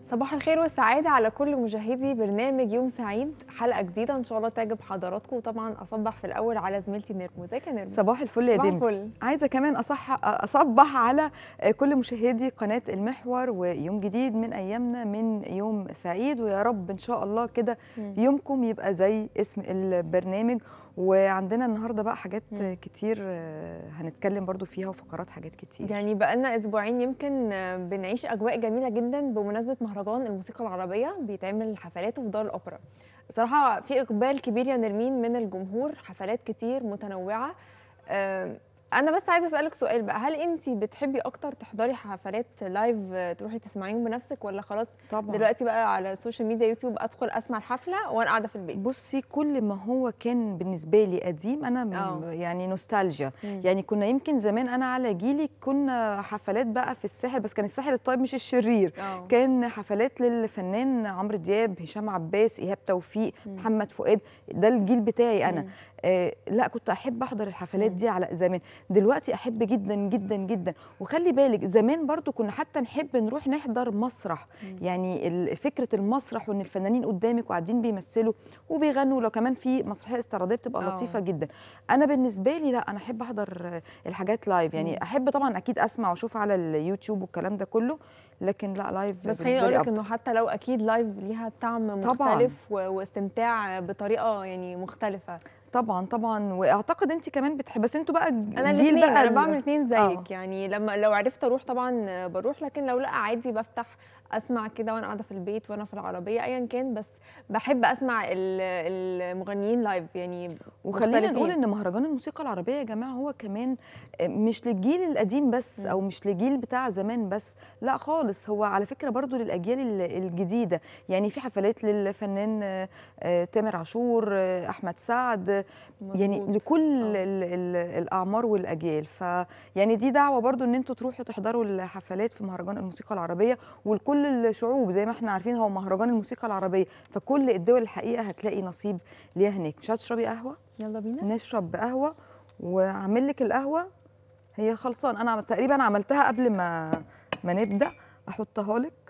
صباح الخير والسعادة على كل مشاهدي برنامج يوم سعيد حلقة جديدة إن شاء الله تعجب حضراتكم وطبعا أصبح في الأول على زميلتي نرمو ازيك يا نرمو صباح الفل يا صباح ديمس الفل. عايزه كمان اصح اصبح على كل مشاهدي قناه المحور ويوم جديد من ايامنا من يوم سعيد ويا رب ان شاء الله كده مم. يومكم يبقى زي اسم البرنامج وعندنا النهارده بقى حاجات مم. كتير آه، هنتكلم برضو فيها وفقرات حاجات كتير يعني بقالنا أسبوعين يمكن آه، بنعيش أجواء جميلة جدا بمناسبة مهرجان الموسيقى العربية بيتعمل حفلاته في دار الأوبرا صراحة في إقبال كبير يا نرمين من الجمهور حفلات كتير متنوعة آه، أنا بس عايزة أسألك سؤال بقى هل أنت بتحبي أكتر تحضري حفلات لايف آه، تروحي تسمعيهم بنفسك ولا خلاص طبعا دلوقتي بقى على السوشيال ميديا يوتيوب ادخل اسمع الحفله وانا قاعده في البيت بصي كل ما هو كان بالنسبه لي قديم انا م- آه. يعني نوستالجيا مم. يعني كنا يمكن زمان انا على جيلي كنا حفلات بقى في الساحل بس كان الساحل الطيب مش الشرير اه كان حفلات للفنان عمرو دياب هشام عباس ايهاب توفيق مم. محمد فؤاد ده الجيل بتاعي انا مم. آه لا كنت احب احضر الحفلات مم. دي على زمان دلوقتي احب جدا جدا جدا وخلي بالك زمان برضو كنا حتى نحب نروح نحضر مسرح مم. يعني ال- فكره المسرح وان الفنانين قدامك وقاعدين بيمثلوا وبيغنوا لو كمان في مسرحيه استعراضيه بتبقى آه. لطيفه جدا انا بالنسبه لي لا انا احب احضر آه، الحاجات لايف مم. يعني احب طبعا اكيد اسمع واشوف على اليوتيوب والكلام ده كله لكن لا لايف بس بالنسبة خليني لي اقول لك أفضل. انه حتى لو اكيد لايف ليها طعم طبعاً. مختلف و- واستمتاع بطريقه يعني مختلفه طبعا طبعا واعتقد انت كمان بتحب بس انتوا بقى انا الجيل الاثنين انا ال- بعمل الاثنين زيك آه. يعني لما لو عرفت اروح طبعا بروح لكن لو لا عادي بفتح اسمع كده وانا قاعده في البيت وانا في العربيه ايا كان بس بحب اسمع ال- المغنيين لايف يعني وخلينا مختلفين. نقول ان مهرجان الموسيقى العربيه يا جماعه هو كمان مش للجيل القديم بس مم. او مش لجيل بتاع زمان بس لا خالص هو على فكره برضو للاجيال ال- الجديده يعني في حفلات للفنان آه، آه، تامر عاشور آه، احمد سعد آه، يعني مظبوط. لكل آه. ال ال الاعمار والاجيال فيعني دي دعوه برضو ان انتوا تروحوا تحضروا الحفلات في مهرجان الموسيقى العربيه ولكل الشعوب زي ما احنا عارفين هو مهرجان الموسيقى العربيه فكل الدول الحقيقه هتلاقي نصيب ليها هناك مش هتشربي قهوه يلا بينا نشرب قهوه واعمل لك القهوه هي خلصان انا تقريبا عملتها قبل ما ما نبدا احطها لك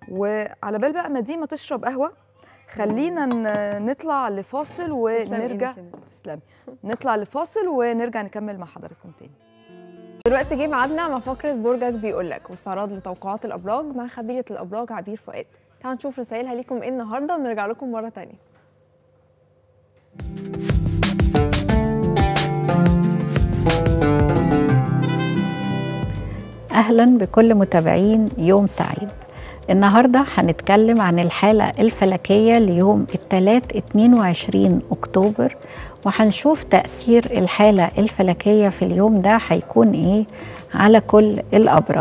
وعلى بال بقى ما دي ما تشرب قهوه خلينا ن- نطلع لفاصل تسلم ونرجع إيدك يا نور. تسلمي نطلع لفاصل ونرجع نكمل مع حضراتكم تاني دلوقتي جه ميعادنا مع فقره برجك بيقول لك واستعراض لتوقعات الابراج مع خبيره الابراج عبير فؤاد تعالوا نشوف رسائلها ليكم ايه النهارده ونرجع لكم مره تانية اهلا بكل متابعين يوم سعيد النهارده هنتكلم عن الحاله الفلكيه ليوم الثلاث 22 اكتوبر وهنشوف تاثير الحاله الفلكيه في اليوم ده هيكون ايه على كل الابراج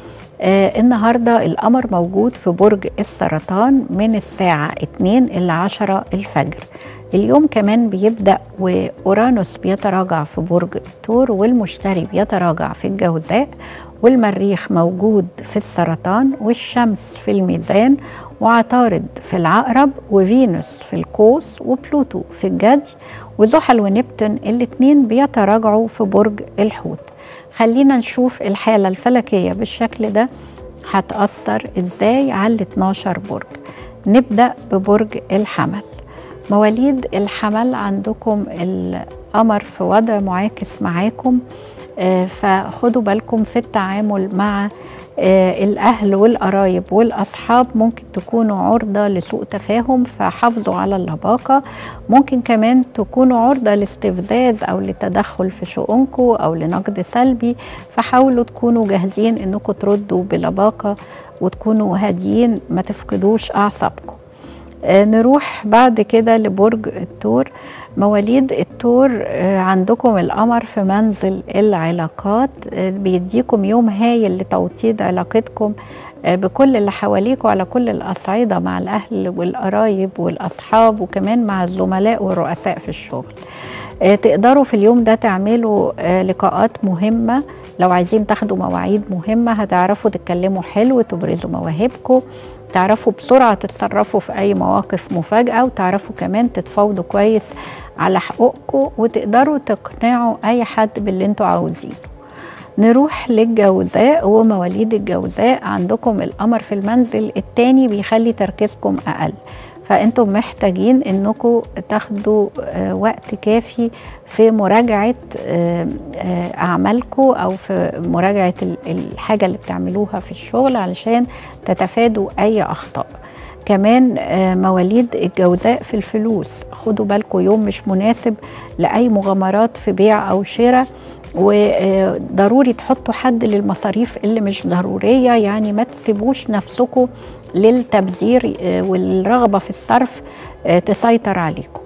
آه النهارده القمر موجود في برج السرطان من الساعه 2 إلى 10 الفجر اليوم كمان بيبدأ وأورانوس بيتراجع في برج الثور والمشتري بيتراجع في الجوزاء والمريخ موجود في السرطان والشمس في الميزان وعطارد في العقرب وفينوس في القوس وبلوتو في الجدي وزحل ونبتون الاتنين بيتراجعوا في برج الحوت خلينا نشوف الحالة الفلكية بالشكل ده هتأثر ازاي على ال 12 برج نبدأ ببرج الحمل مواليد الحمل عندكم القمر في وضع معاكس معاكم آه، فخدوا بالكم في التعامل مع آه، الأهل والقرايب والأصحاب ممكن تكونوا عرضة لسوء تفاهم فحافظوا على اللباقة ممكن كمان تكونوا عرضة لاستفزاز أو لتدخل في شؤونكم أو لنقد سلبي فحاولوا تكونوا جاهزين إنكم تردوا بلباقة وتكونوا هاديين ما تفقدوش أعصابكم آه، نروح بعد كده لبرج الثور مواليد الثور آه، عندكم القمر في منزل العلاقات آه، بيديكم يوم هايل لتوطيد علاقتكم آه، بكل اللي حواليكوا على كل الأصعدة مع الأهل والقرايب والأصحاب وكمان مع الزملاء والرؤساء في الشغل آه، تقدروا في اليوم ده تعملوا آه، لقاءات مهمة لو عايزين تاخدوا مواعيد مهمة هتعرفوا تتكلموا حلو تبرزوا مواهبكم تعرفوا بسرعة تتصرفوا في أي مواقف مفاجأة وتعرفوا كمان تتفاوضوا كويس على حقوقكم وتقدروا تقنعوا أي حد باللي انتوا عاوزينه نروح للجوزاء ومواليد الجوزاء عندكم القمر في المنزل التاني بيخلي تركيزكم أقل فانتم محتاجين انكم تاخدوا آه، وقت كافي في مراجعه آه، آه، اعمالكم او في مراجعه ال- الحاجه اللي بتعملوها في الشغل علشان تتفادوا اي اخطاء كمان آه، مواليد الجوزاء في الفلوس خدوا بالكم يوم مش مناسب لاي مغامرات في بيع او شراء وضروري تحطوا حد للمصاريف اللي مش ضروريه يعني ما تسيبوش نفسكم للتبذير آه، والرغبه في الصرف آه، تسيطر عليكم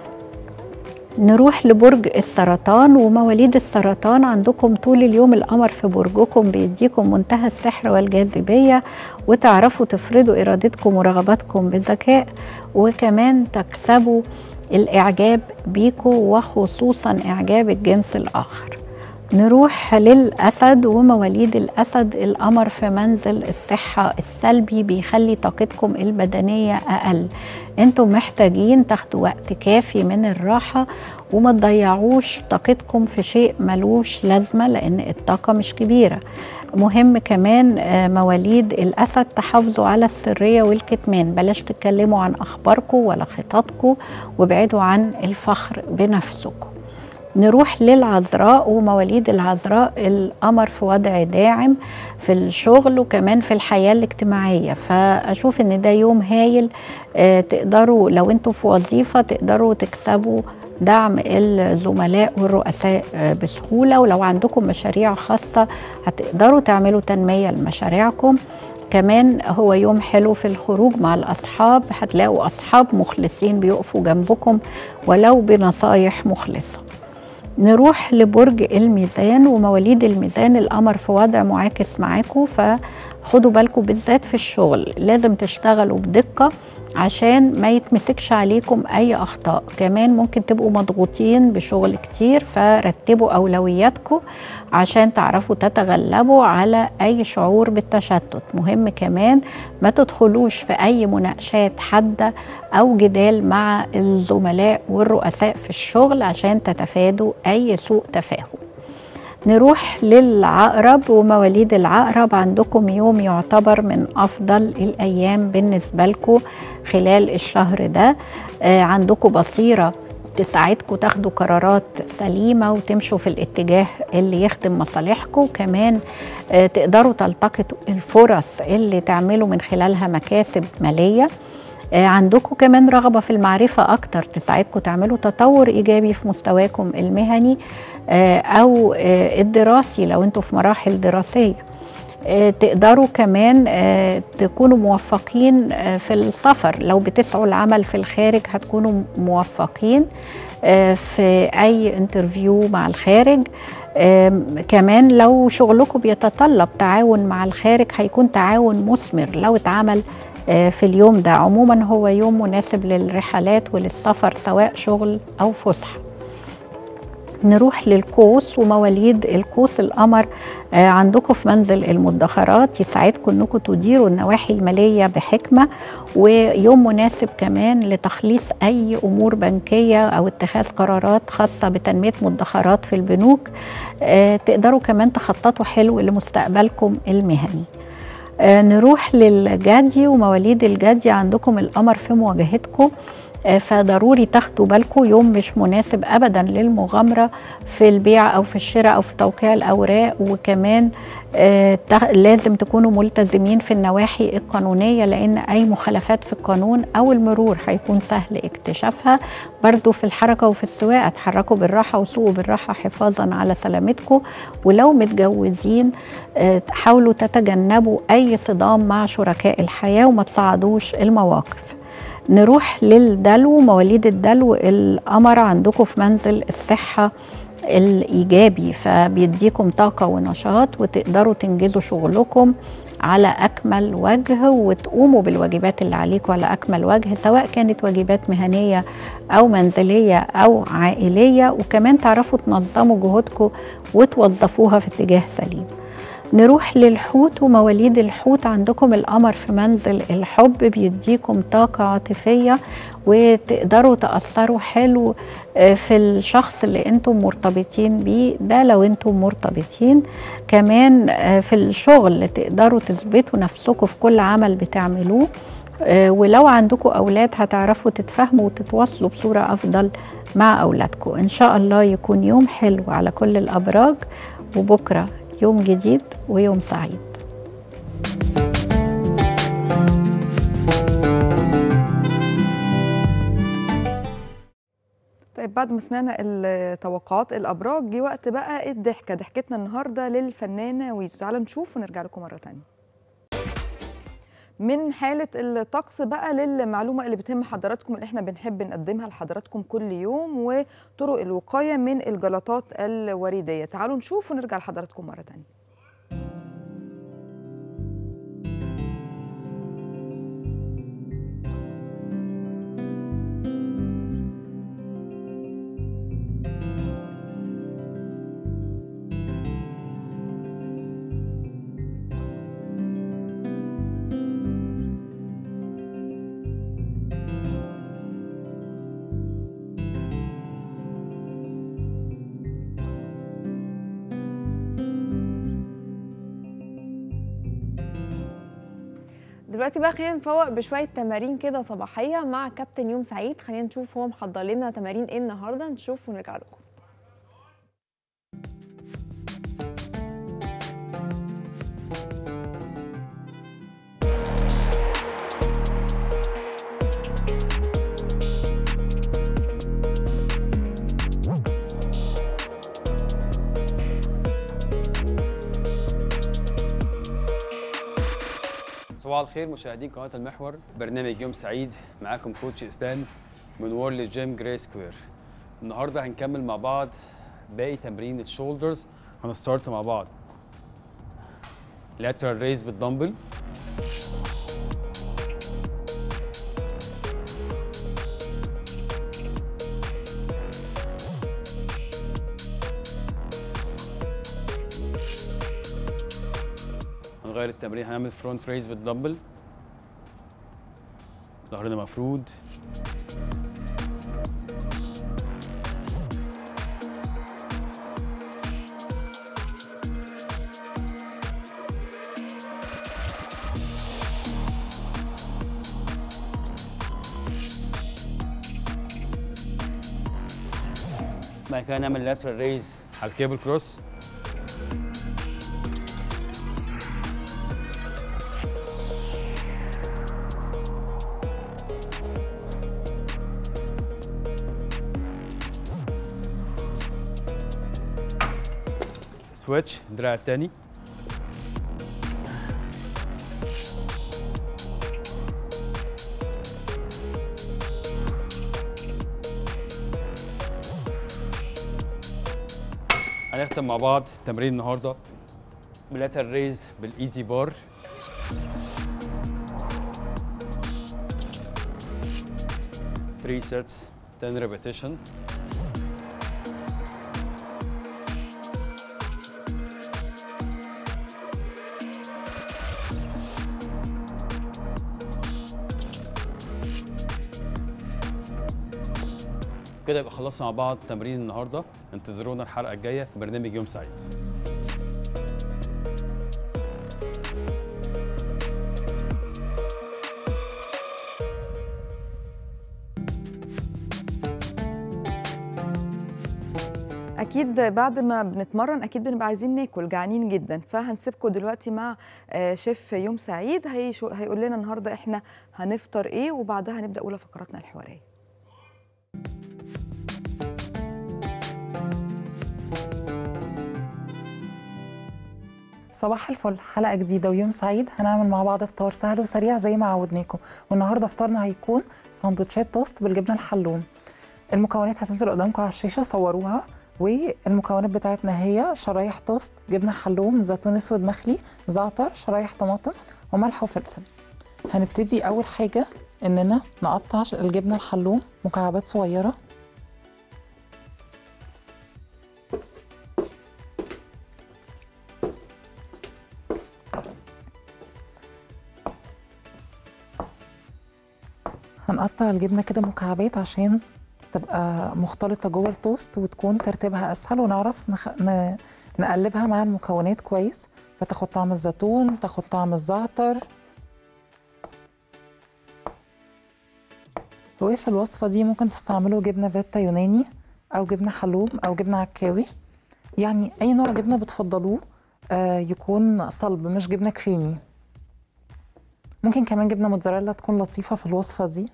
نروح لبرج السرطان ومواليد السرطان عندكم طول اليوم القمر في برجكم بيديكم منتهى السحر والجاذبية وتعرفوا تفرضوا إرادتكم ورغباتكم بذكاء وكمان تكسبوا الإعجاب بيكم وخصوصا إعجاب الجنس الآخر نروح للأسد ومواليد الأسد القمر في منزل الصحة السلبي بيخلي طاقتكم البدنية أقل انتم محتاجين تاخدوا وقت كافي من الراحة وما تضيعوش طاقتكم في شيء ملوش لازمة لأن الطاقة مش كبيرة مهم كمان آه، مواليد الأسد تحافظوا على السرية والكتمان بلاش تتكلموا عن أخباركم ولا خططكم وابعدوا عن الفخر بنفسكم نروح للعذراء ومواليد العذراء القمر في وضع داعم في الشغل وكمان في الحياة الاجتماعية فأشوف إن ده يوم هايل آه، تقدروا لو انتوا في وظيفة تقدروا تكسبوا دعم الزملاء والرؤساء آه، بسهولة ولو عندكم مشاريع خاصة هتقدروا تعملوا تنمية لمشاريعكم كمان هو يوم حلو في الخروج مع الأصحاب هتلاقوا أصحاب مخلصين بيقفوا جنبكم ولو بنصايح مخلصة نروح لبرج الميزان ومواليد الميزان القمر في وضع معاكس معاكم فخدوا بالكم بالذات في الشغل لازم تشتغلوا بدقة عشان ما يتمسكش عليكم اي اخطاء كمان ممكن تبقوا مضغوطين بشغل كتير فرتبوا اولوياتكم عشان تعرفوا تتغلبوا على اي شعور بالتشتت مهم كمان ما تدخلوش في اي مناقشات حاده او جدال مع الزملاء والرؤساء في الشغل عشان تتفادوا اي سوء تفاهم نروح للعقرب ومواليد العقرب عندكم يوم يعتبر من افضل الايام بالنسبه لكم خلال الشهر ده آه عندكم بصيره تساعدكم تاخدوا قرارات سليمة وتمشوا في الاتجاه اللي يخدم مصالحكم كمان آه تقدروا تلتقطوا الفرص اللي تعملوا من خلالها مكاسب مالية آه عندكم كمان رغبة في المعرفة أكتر تساعدكم تعملوا تطور إيجابي في مستواكم المهني آه أو آه الدراسي لو أنتوا في مراحل دراسية تقدروا كمان تكونوا موفقين في السفر لو بتسعوا العمل في الخارج هتكونوا موفقين في أي انترفيو مع الخارج كمان لو شغلكم بيتطلب تعاون مع الخارج هيكون تعاون مثمر لو اتعمل في اليوم ده عموما هو يوم مناسب للرحلات وللسفر سواء شغل أو فسحة نروح للقوس ومواليد القوس القمر آه عندكم في منزل المدخرات يساعدكم انكم تديروا النواحي الماليه بحكمه ويوم مناسب كمان لتخليص اي امور بنكيه او اتخاذ قرارات خاصه بتنميه مدخرات في البنوك آه تقدروا كمان تخططوا حلو لمستقبلكم المهني آه نروح للجدي ومواليد الجدي عندكم القمر في مواجهتكم فضروري تاخدوا بالكم يوم مش مناسب ابدا للمغامره في البيع او في الشراء او في توقيع الاوراق وكمان آه لازم تكونوا ملتزمين في النواحي القانونيه لان اي مخالفات في القانون او المرور هيكون سهل اكتشافها برضو في الحركه وفي السواقه اتحركوا بالراحه وسوقوا بالراحه حفاظا على سلامتكم ولو متجوزين آه حاولوا تتجنبوا اي صدام مع شركاء الحياه وما تصعدوش المواقف نروح للدلو مواليد الدلو القمر عندكم في منزل الصحة الإيجابي فبيديكم طاقة ونشاط وتقدروا تنجزوا شغلكم على أكمل وجه وتقوموا بالواجبات اللي عليكم على أكمل وجه سواء كانت واجبات مهنية أو منزلية أو عائلية وكمان تعرفوا تنظموا جهودكم وتوظفوها في اتجاه سليم نروح للحوت ومواليد الحوت عندكم القمر في منزل الحب بيديكم طاقة عاطفية وتقدروا تأثروا حلو آه، في الشخص اللي انتم مرتبطين بيه ده لو انتم مرتبطين كمان آه، في الشغل تقدروا تثبتوا نفسكم في كل عمل بتعملوه آه، ولو عندكم أولاد هتعرفوا تتفاهموا وتتواصلوا بصورة أفضل مع أولادكم إن شاء الله يكون يوم حلو على كل الأبراج وبكرة يوم جديد ويوم سعيد طيب بعد ما سمعنا التوقعات الابراج جه وقت بقى الضحكه ضحكتنا النهارده للفنانه ويزو تعالوا نشوف ونرجع لكم مره تانية من حالة الطقس بقى للمعلومة اللي بتهم حضراتكم اللي احنا بنحب نقدمها لحضراتكم كل يوم وطرق الوقاية من الجلطات الوريدية تعالوا نشوف ونرجع لحضراتكم مرة تانية دلوقتي بقى خلينا نفوق بشويه تمارين كده صباحيه مع كابتن يوم سعيد خلينا نشوف هو محضر لنا تمارين ايه النهارده نشوف ونرجع لكم صباح الخير مشاهدين قناه المحور برنامج يوم سعيد معاكم كوتش اسلام من وورلد جيم جراي سكوير النهارده هنكمل مع بعض باقي تمرين الشولدرز هنستارت مع بعض lateral ريز بالدمبل هنغير التمرين هنعمل فرونت ريز بالدمبل ظهرنا مفرود بعد كده نعمل لاترال ريز على الكيبل كروس سويتش الدراع التاني هنختم مع بعض تمرين النهارده بلاتر ريز بالايزي بار Three sets 10 repetition كده يبقى خلصنا مع بعض تمرين النهارده انتظرونا الحلقه الجايه في برنامج يوم سعيد اكيد بعد ما بنتمرن اكيد بنبقى عايزين ناكل جعانين جدا فهنسيبكم دلوقتي مع آه، شيف يوم سعيد هيشو- هيقول لنا النهارده احنا هنفطر ايه وبعدها هنبدا اولى فقراتنا الحواريه صباح الفل حلقة جديدة ويوم سعيد هنعمل مع بعض فطار سهل وسريع زي ما عودناكم والنهاردة فطارنا هيكون سندوتشات توست بالجبنة الحلوم المكونات هتنزل قدامكم على الشاشة صوروها والمكونات بتاعتنا هي شرايح توست جبنة حلوم زيتون اسود مخلي زعتر شرايح طماطم وملح وفلفل هنبتدي أول حاجة إننا نقطع الجبنة الحلوم مكعبات صغيرة هنقطع الجبنه كده مكعبات عشان تبقى مختلطه جوه التوست وتكون ترتيبها اسهل ونعرف نخ... ن... نقلبها مع المكونات كويس فتاخد طعم الزيتون تاخد طعم الزعتر وفي الوصفه دي ممكن تستعملوا جبنه فيتا يوناني او جبنه حلوم او جبنه عكاوي يعني اي نوع جبنه بتفضلوه آه يكون صلب مش جبنه كريمي ممكن كمان جبنه موتزاريلا تكون لطيفه في الوصفه دي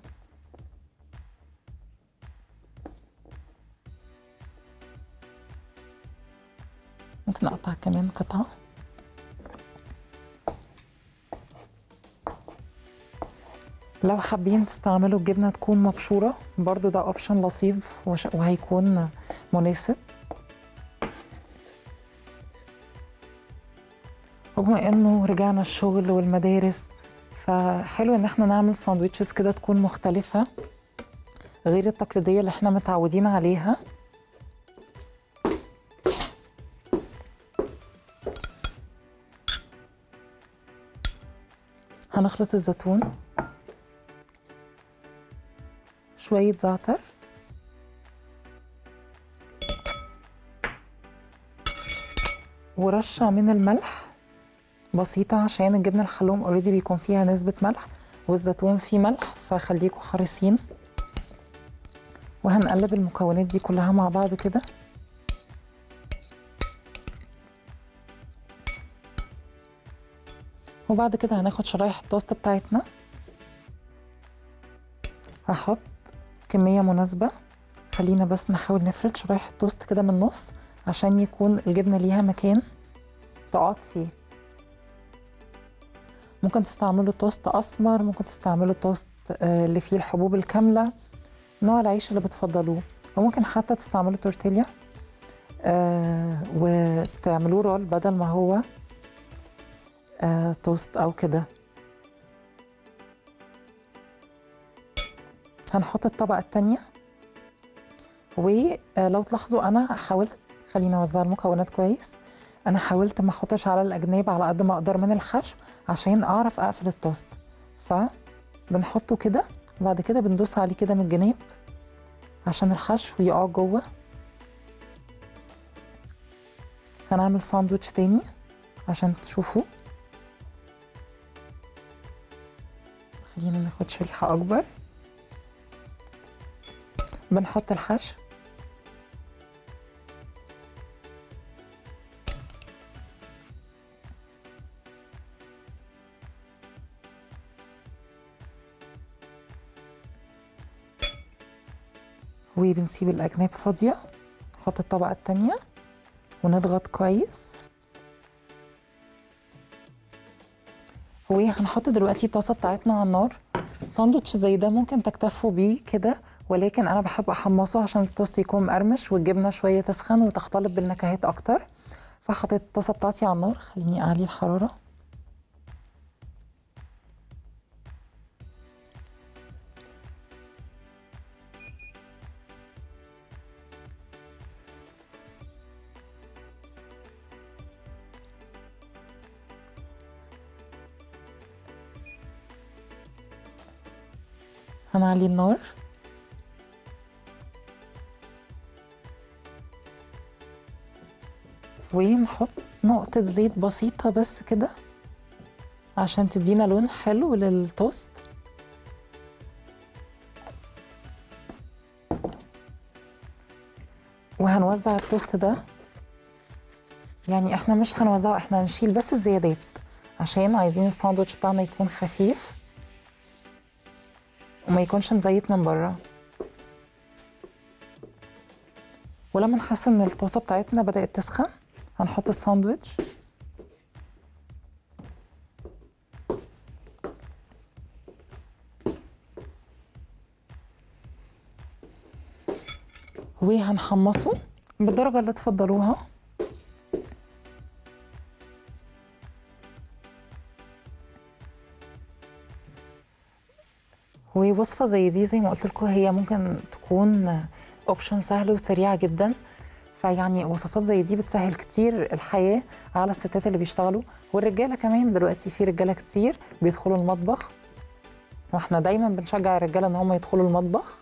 ممكن اقطع كمان قطعه لو حابين تستعملوا الجبنه تكون مبشوره برضو ده اوبشن لطيف وش- وهيكون مناسب بما انه رجعنا الشغل والمدارس فحلو ان احنا نعمل ساندويتشز كده تكون مختلفه غير التقليديه اللي احنا متعودين عليها هنخلط الزيتون شوية زعتر ورشة من الملح بسيطة عشان الجبنة الحلوم اوريدي بيكون فيها نسبة ملح والزيتون فيه ملح فخليكوا حريصين وهنقلب المكونات دي كلها مع بعض كده وبعد كده هناخد شرايح التوست بتاعتنا هحط كمية مناسبة خلينا بس نحاول نفرد شرايح التوست كده من النص عشان يكون الجبنة ليها مكان تقعد فيه ممكن تستعملوا توست أسمر ممكن تستعملوا توست آه، اللي فيه الحبوب الكاملة نوع العيش اللي بتفضلوه وممكن حتى تستعملوا تورتيليا آه وتعملوه رول بدل ما هو آه توست أو كده هنحط الطبقة التانية ولو تلاحظوا أنا حاولت خلينا أوزع المكونات كويس أنا حاولت ما أحطش على الأجناب على قد ما أقدر من الحشو عشان أعرف أقفل التوست فبنحطه كده وبعد كده بندوس عليه كده من الجناب عشان الحشو يقع جوه هنعمل ساندوتش تاني عشان تشوفوا خلينا ناخد شريحة أكبر بنحط الحشو وبنسيب الأجناب فاضية نحط الطبقة التانية ونضغط كويس وهنحط دلوقتي الطاسة بتاعتنا على النار ساندوتش زي ده ممكن تكتفوا بيه كده ولكن انا بحب احمصه عشان التوست يكون مقرمش والجبنه شويه تسخن وتختلط بالنكهات اكتر فحطيت الطاسه بتاعتي على النار خليني اعلي الحراره هنعلي النار ونحط نقطة زيت بسيطة بس كده عشان تدينا لون حلو للتوست وهنوزع التوست ده يعني احنا مش هنوزعه احنا هنشيل بس الزيادات عشان عايزين الساندوتش بتاعنا يكون خفيف وما يكونش مزيت من بره ولما نحس ان الطاسه بتاعتنا بدات تسخن هنحط الساندوتش وهنحمصه بالدرجه اللي تفضلوها ووصفه زي دي زي ما قلت لكم هي ممكن تكون اوبشن سهل وسريع جدا فيعني وصفات زي دي بتسهل كتير الحياه على الستات اللي بيشتغلوا والرجاله كمان دلوقتي في رجاله كتير بيدخلوا المطبخ واحنا دايما بنشجع الرجاله ان هم يدخلوا المطبخ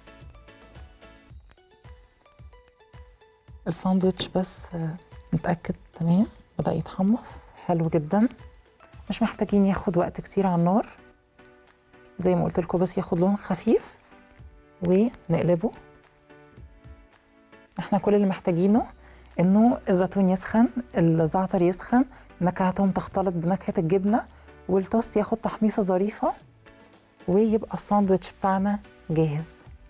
الساندوتش بس آه، نتاكد تمام بدا يتحمص حلو جدا مش محتاجين ياخد وقت كتير على النار زي ما قلت لكم بس ياخد لون خفيف ونقلبه احنا كل اللي محتاجينه انه الزيتون يسخن الزعتر يسخن نكهتهم تختلط بنكهه الجبنه والتوست ياخد تحميصه ظريفه ويبقى الساندوتش بتاعنا جاهز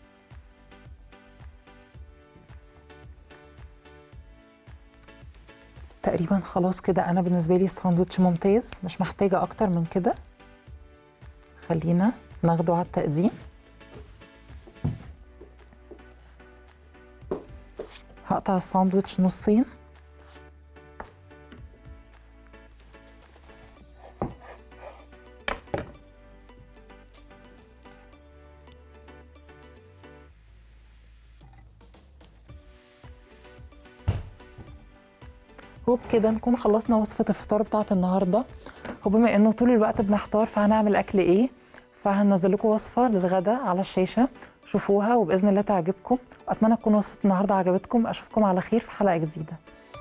تقريبا خلاص كده انا بالنسبه لي الساندوتش ممتاز مش محتاجه اكتر من كده خلينا ناخده على التقديم هقطع الساندوتش نصين وبكده نكون خلصنا وصفة الفطار بتاعت النهاردة وبما انه طول الوقت بنحتار فهنعمل اكل ايه فهنزل لكم وصفة للغدا على الشاشة شوفوها وبإذن الله تعجبكم أتمنى تكون وصفة النهاردة عجبتكم أشوفكم على خير في حلقة جديدة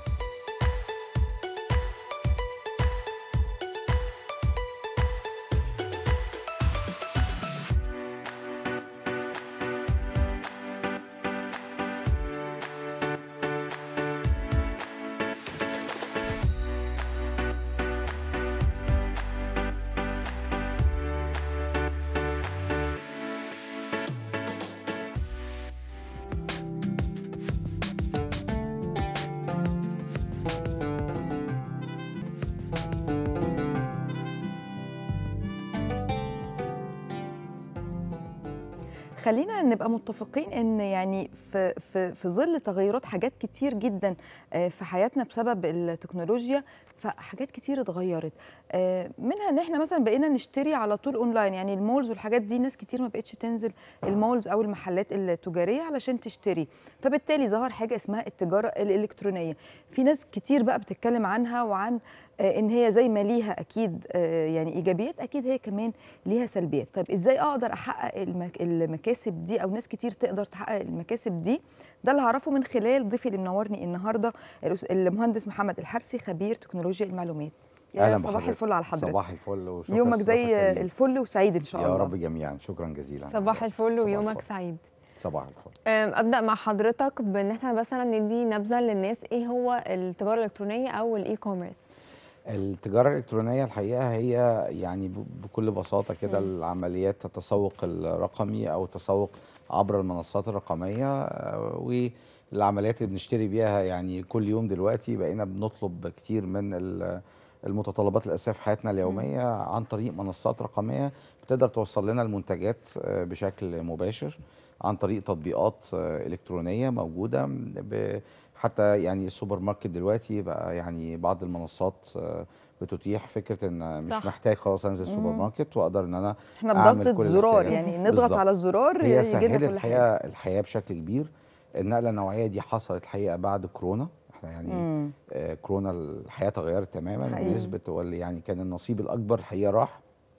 خلينا نبقى متفقين ان يعني في في في ظل تغيرات حاجات كتير جدا آه، في حياتنا بسبب التكنولوجيا فحاجات كتير اتغيرت آه، منها ان احنا مثلا بقينا نشتري على طول اونلاين يعني المولز والحاجات دي ناس كتير ما بقتش تنزل المولز او المحلات التجاريه علشان تشتري فبالتالي ظهر حاجه اسمها التجاره الالكترونيه في ناس كتير بقى بتتكلم عنها وعن آه، ان هي زي ما ليها اكيد آه، يعني ايجابيات اكيد هي كمان ليها سلبيات طيب ازاي اقدر احقق المك- المكاسب دي او ناس كتير تقدر تحقق المكاسب دي ده اللي هعرفه من خلال ضيفي اللي منورني النهارده الأس- المهندس محمد الحرسي خبير تكنولوجيا المعلومات يا اهلا صباح بحضرتك. الفل على حضرتك صباح الفل وشكرا يومك استضافتك زي لي. الفل وسعيد ان شاء يا الله رب جميعا شكرا جزيلا صباح الفل صباح ويومك الفل. سعيد صباح الفل أم، ابدا مع حضرتك بان احنا مثلا ندي نبذه للناس ايه هو التجاره الالكترونيه او الاي كوميرس التجارة الإلكترونية الحقيقة هي يعني ب- بكل بساطة كده العمليات التسوق الرقمي أو التسوق عبر المنصات الرقمية آه، والعمليات اللي بنشتري بيها يعني كل يوم دلوقتي بقينا بنطلب كتير من ال- المتطلبات الأساسية في حياتنا اليومية عن طريق منصات رقمية بتقدر توصل لنا المنتجات آه، بشكل مباشر عن طريق تطبيقات آه، إلكترونية موجودة ب- حتى يعني السوبر ماركت دلوقتي بقى يعني بعض المنصات آه، بتتيح فكره ان مش صح. محتاج خلاص انزل السوبر مم. ماركت واقدر ان انا احنا أعمل بضغطة كل زرار الاحتياجات. يعني نضغط بالظبط. على الزرار هي يجيب سهلت لنا كل الحقيقه حاجه الحياه بشكل كبير النقله النوعيه دي حصلت الحقيقه بعد كورونا احنا يعني مم. آه كورونا الحياه تغيرت تماما حقيقي. ونسبه واللي يعني كان النصيب الاكبر الحقيقه راح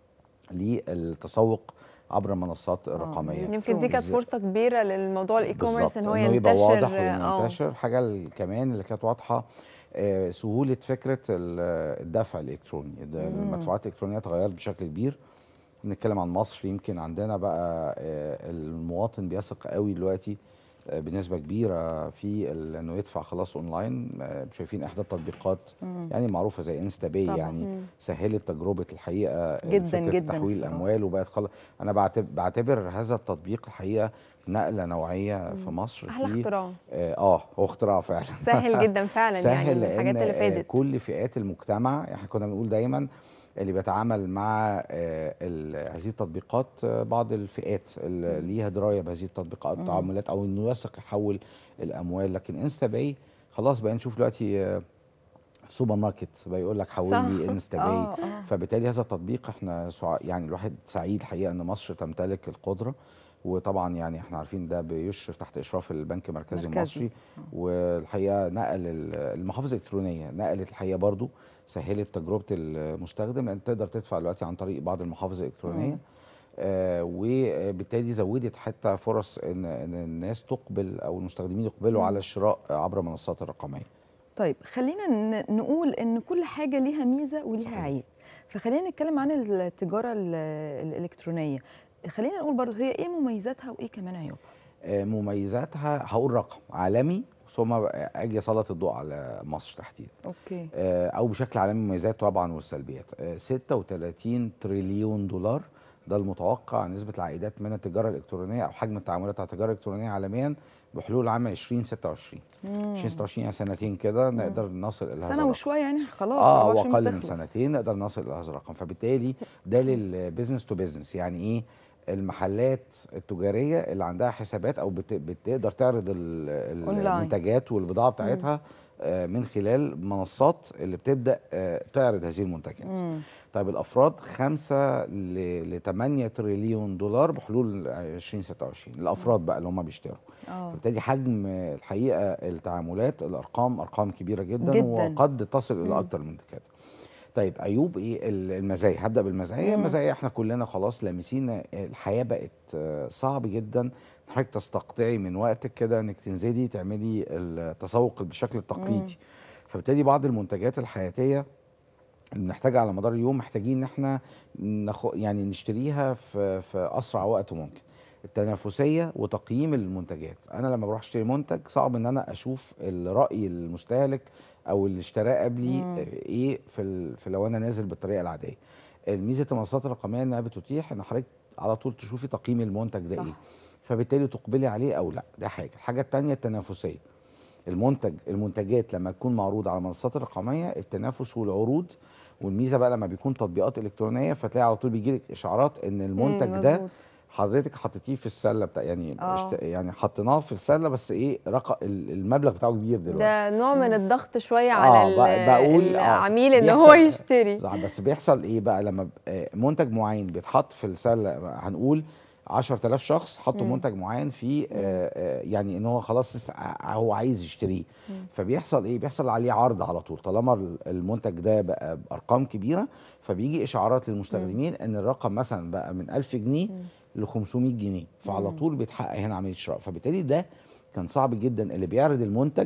للتسوق عبر المنصات الرقميه يمكن دي كانت بالذات- فرصه كبيره للموضوع الاي كوميرس بالظبط، ان هو إنه يبقى ينتشر واضح آه. وينتشر حاجه ال- كمان اللي كانت واضحه آه، سهوله فكره ال- الدفع الالكتروني ده المدفوعات الالكترونيه اتغيرت بشكل كبير بنتكلم عن مصر يمكن عندنا بقى آه، المواطن بيثق قوي دلوقتي آه، بنسبه كبيره في ال- انه يدفع خلاص اونلاين آه، شايفين احدى التطبيقات يعني معروفه زي انستا باي طبعاً. يعني سهلت تجربه الحقيقه جداً فكرة جداً تحويل الصراحة. الاموال وبقت خلاص انا بعتبر, بعتبر هذا التطبيق الحقيقه نقله نوعيه في مصر احلى في اختراع اه آه، هو اختراع فعلا سهل جدا فعلا سهل يعني من الحاجات لان اللي آه، فاتت كل فئات المجتمع احنا كنا بنقول دايما اللي بيتعامل مع آه، ال- هذه التطبيقات آه، بعض الفئات اللي ليها درايه بهذه التطبيقات التعاملات او انه يثق يحول الاموال لكن انستا باي خلاص بقى نشوف دلوقتي آه، سوبر ماركت بيقول لك حول صح. لي انستا باي اه اه فبالتالي هذا التطبيق احنا سع... يعني الواحد سعيد الحقيقه ان مصر تمتلك القدره وطبعا يعني احنا عارفين ده بيشرف تحت اشراف البنك المركزي مركزي. المصري والحقيقه نقل ال- المحافظ الالكترونيه نقلت الحقيقه برضو سهلت تجربه المستخدم لان تقدر تدفع دلوقتي عن طريق بعض المحافظ الالكترونيه آه، وبالتالي زودت حتى فرص ان إن الناس تقبل او المستخدمين يقبلوا مم. على الشراء عبر المنصات الرقميه طيب خلينا ن- نقول ان كل حاجه ليها ميزه وليها صحيح. عيب فخلينا نتكلم عن التجاره ال- الالكترونيه خلينا نقول برضه هي ايه مميزاتها وايه كمان عيوبها آه، مميزاتها هقول رقم عالمي ثم اجي اسلط الضوء على مصر تحديدا اوكي آه، او بشكل عالمي المميزات طبعا والسلبيات آه، 36 تريليون دولار ده المتوقع نسبه العائدات من التجاره الالكترونيه او حجم التعاملات على التجاره الالكترونيه عالميا بحلول عام 2026 2026 يعني سنتين كده نقدر نصل الى هذا سنه الرقم. وشويه يعني خلاص اه 24 واقل من بتخلص. سنتين نقدر نصل الى هذا الرقم فبالتالي ده للبيزنس تو بيزنس يعني ايه المحلات التجاريه اللي عندها حسابات او بت... بتقدر تعرض ال- ال- أونلاين. المنتجات والبضاعه بتاعتها آه، من خلال منصات اللي بتبدا آه، تعرض هذه المنتجات مم. طيب الافراد 5 ل 8 تريليون دولار بحلول 2026 الافراد بقى اللي هم بيشتروا اه فبالتالي حجم الحقيقه التعاملات الارقام ارقام كبيره جدا, جداً. وقد تصل مم. الى اكتر من كده طيب عيوب ايه ال- المزايا هبدا بالمزايا مم. المزايا احنا كلنا خلاص لامسين الحياه بقت آه، صعب جدا حضرتك تستقطعي من وقتك كده انك تنزلي تعملي التسوق بالشكل التقليدي فبالتالي بعض المنتجات الحياتيه اللي بنحتاجها على مدار اليوم محتاجين ان احنا نخ... يعني نشتريها في في اسرع وقت ممكن التنافسيه وتقييم المنتجات انا لما بروح اشتري منتج صعب ان انا اشوف الراي المستهلك او اللي اشتراه قبلي مم. ايه في, ال... في لو انا نازل بالطريقه العاديه ميزه المنصات الرقميه انها بتتيح ان حضرتك على طول تشوفي تقييم المنتج ده صح. ايه فبالتالي تقبلي عليه او لا ده حاجه الحاجه الثانيه التنافسيه المنتج المنتجات لما تكون معروضه على المنصات الرقميه التنافس والعروض والميزه بقى لما بيكون تطبيقات الكترونيه فتلاقي على طول بيجي لك اشعارات ان المنتج مم، ده مظبوط. حضرتك حطيتيه في السله بتاع يعني آه. اشت... يعني حطيناه في السله بس ايه رقم المبلغ بتاعه كبير دلوقتي ده نوع من الضغط شويه آه، على ب- ال- بقول، آه، العميل ان بيحصل- هو يشتري صح بس بيحصل ايه بقى لما ب- آه، منتج معين بيتحط في السله هنقول 10000 شخص حطوا مم. منتج معين فيه آه، آه، يعني ان هو خلاص لسه ع- هو عايز يشتريه فبيحصل ايه بيحصل عليه عرض على طول طالما ال- المنتج ده بقى بارقام كبيره فبيجي اشعارات للمستخدمين ان الرقم مثلا بقى من 1000 جنيه ل 500 جنيه فعلى طول بيتحقق هنا عمليه شراء فبالتالي ده كان صعب جدا اللي بيعرض المنتج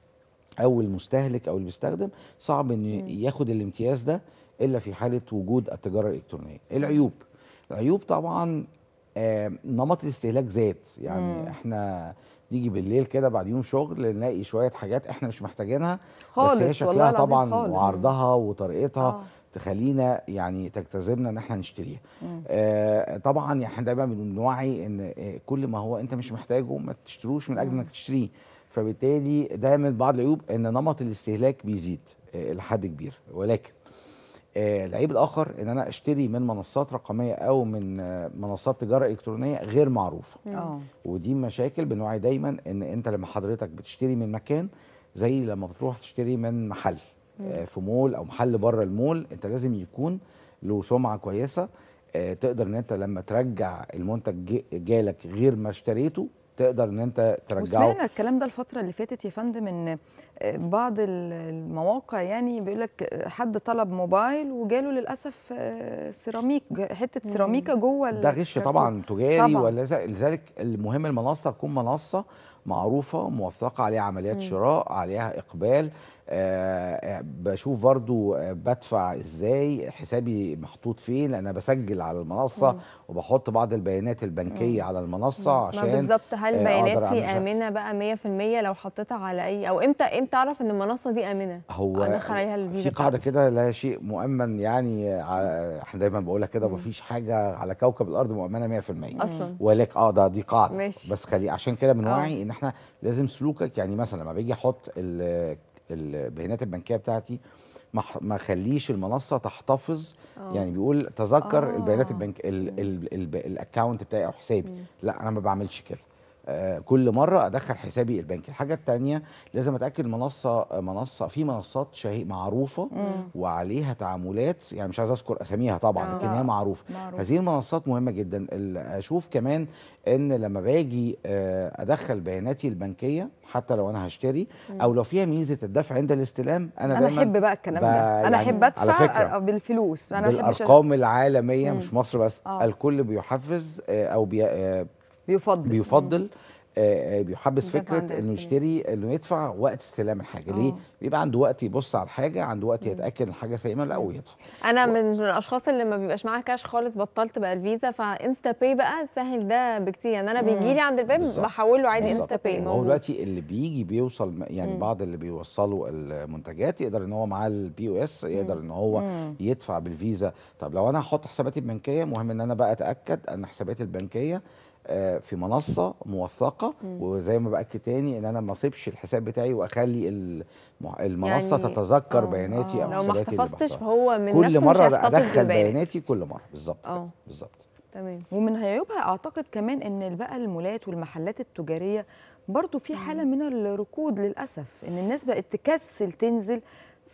او المستهلك او اللي بيستخدم صعب انه ياخد الامتياز ده الا في حاله وجود التجاره الالكترونيه العيوب العيوب طبعا آه نمط الاستهلاك زاد يعني مم. احنا نيجي بالليل كده بعد يوم شغل نلاقي شويه حاجات احنا مش محتاجينها خالص بس هي والله شكلها العظيم طبعا خالص. وعرضها وطريقتها آه. تخلينا يعني تجتذبنا ان احنا نشتريها مم. آه طبعا احنا دايما بنوعي ان آه كل ما هو انت مش محتاجه ما تشتروش من اجل انك تشتريه فبالتالي ده من بعض العيوب ان نمط الاستهلاك بيزيد آه لحد كبير ولكن آه العيب الاخر ان انا اشتري من منصات رقميه او من آه منصات تجاره الكترونيه غير معروفه اه ودي مشاكل بنوعي دايما ان انت لما حضرتك بتشتري من مكان زي لما بتروح تشتري من محل آه، في مول او محل بره المول انت لازم يكون له سمعه كويسه آه، تقدر ان انت لما ترجع المنتج جي- جالك غير ما اشتريته تقدر ان انت ترجعه وسمعنا الكلام ده الفترة اللي فاتت يا فندم ان بعض ال- المواقع يعني بيقول لك حد طلب موبايل وجاله للاسف آه، سيراميك ج- حتة سيراميكا جوه ده غش الكرتون. طبعا تجاري طبعاً. ولذلك المهم المنصه تكون منصه معروفه موثقه عليها عمليات شراء عليها اقبال آه آه، بشوف برضو آه، بدفع ازاي حسابي محطوط فين انا بسجل على المنصه وبحط بعض البيانات البنكيه على المنصه ما عشان بالظبط هل آه، أقدر بياناتي أعمل شغل. امنه بقى 100% لو حطيتها على اي او امتى امتى اعرف ان المنصه دي امنه هو ادخل عليها الفيزا في قاعده بتاعتي. كده لا شيء مؤمن يعني ع- احنا دايما بقولها كده مفيش حاجه على كوكب الارض مؤمنه 100% اصلا ولكن اه ده دي قاعده ماشي. بس خلي عشان كده بنوعي ان احنا لازم سلوكك يعني مثلا لما باجي احط ال- البيانات البنكيه بتاعتي ما ح- ما خليش المنصه تحتفظ آه. يعني بيقول تذكر آه. البيانات البنك ال- ال- ال- الاكونت بتاعي او حسابي لا انا ما بعملش كده آه، كل مره ادخل حسابي البنكي الحاجه الثانيه لازم اتاكد منصه منصه في منصات شهي معروفه وعليها تعاملات يعني مش عايز اذكر اساميها طبعا آه. لكن هي معروفه معروف. هذه المنصات مهمه جدا ال- اشوف كمان ان لما باجي آه، ادخل بياناتي البنكيه حتى لو انا هشتري او لو فيها ميزه الدفع عند الاستلام انا, انا دايما احب بقى الكلام ب- ده انا يعني احب ادفع على فكرة بالفلوس انا ما بحبش بالارقام العالميه مم. مش مصر بس آه. الكل بيحفز آه، او بي آه، بيفضل بيفضل آه، آه، بيحبذ الدفع فكره عند انه الاستلام. يشتري انه يدفع وقت استلام الحاجه ليه آه. بيبقى عنده وقت يبص على الحاجه عنده وقت يتاكد ان الحاجه سليمه لا ويدفع انا من الاشخاص اللي ما بيبقاش معاها كاش خالص بطلت بقى الفيزا فانستا باي بقى سهل ده بكتير يعني انا بيجي لي عند الباب بالظبط. بحول له عادي بالظبط. انستا باي هو موجود دلوقتي اللي بيجي بيوصل يعني بعض اللي بيوصلوا المنتجات يقدر ان هو معاه البي او اس يقدر ان هو يدفع بالفيزا طب لو انا هحط حساباتي البنكيه مهم ان انا بقى اتاكد ان حساباتي البنكيه آه، في منصه موثقه وزي ما باكد تاني ان انا ما اسيبش الحساب بتاعي واخلي المع- المنصه يعني- تتذكر آه، بياناتي آه. او لو ما حساباتي اللي احتفظتش بحطها. فهو من كل نفسه مش مره هيحتفظ ادخل بالبيانات. بياناتي كل مره بالظبط آه. كده، بالظبط تمام ومن عيوبها اعتقد كمان ان بقى المولات والمحلات التجاريه برضو في حاله من الركود للاسف ان الناس بقت تكسل تنزل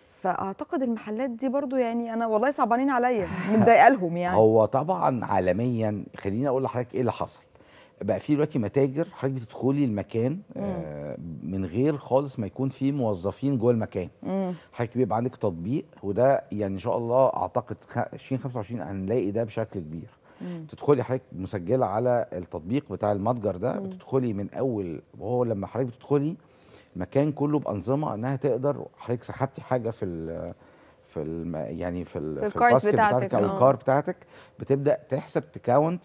فاعتقد المحلات دي برضو يعني انا والله صعبانين عليا متضايقه لهم يعني هو طبعا عالميا خليني اقول لحضرتك ايه اللي حصل بقى في دلوقتي متاجر حضرتك بتدخلي المكان آه من غير خالص ما يكون في موظفين جوه المكان مم. حضرتك بيبقى عندك تطبيق وده يعني ان شاء الله اعتقد خ- 2025 هنلاقي ده بشكل كبير تدخلي حضرتك مسجله على التطبيق بتاع المتجر ده بتدخلي من اول وهو لما حضرتك بتدخلي المكان كله بانظمه انها تقدر حضرتك سحبتي حاجه في ال في الم يعني في, ال في في الكارت الباسكت بتاعتك، بتاعتك او آه. الكار بتاعتك بتبدا تحسب تكاونت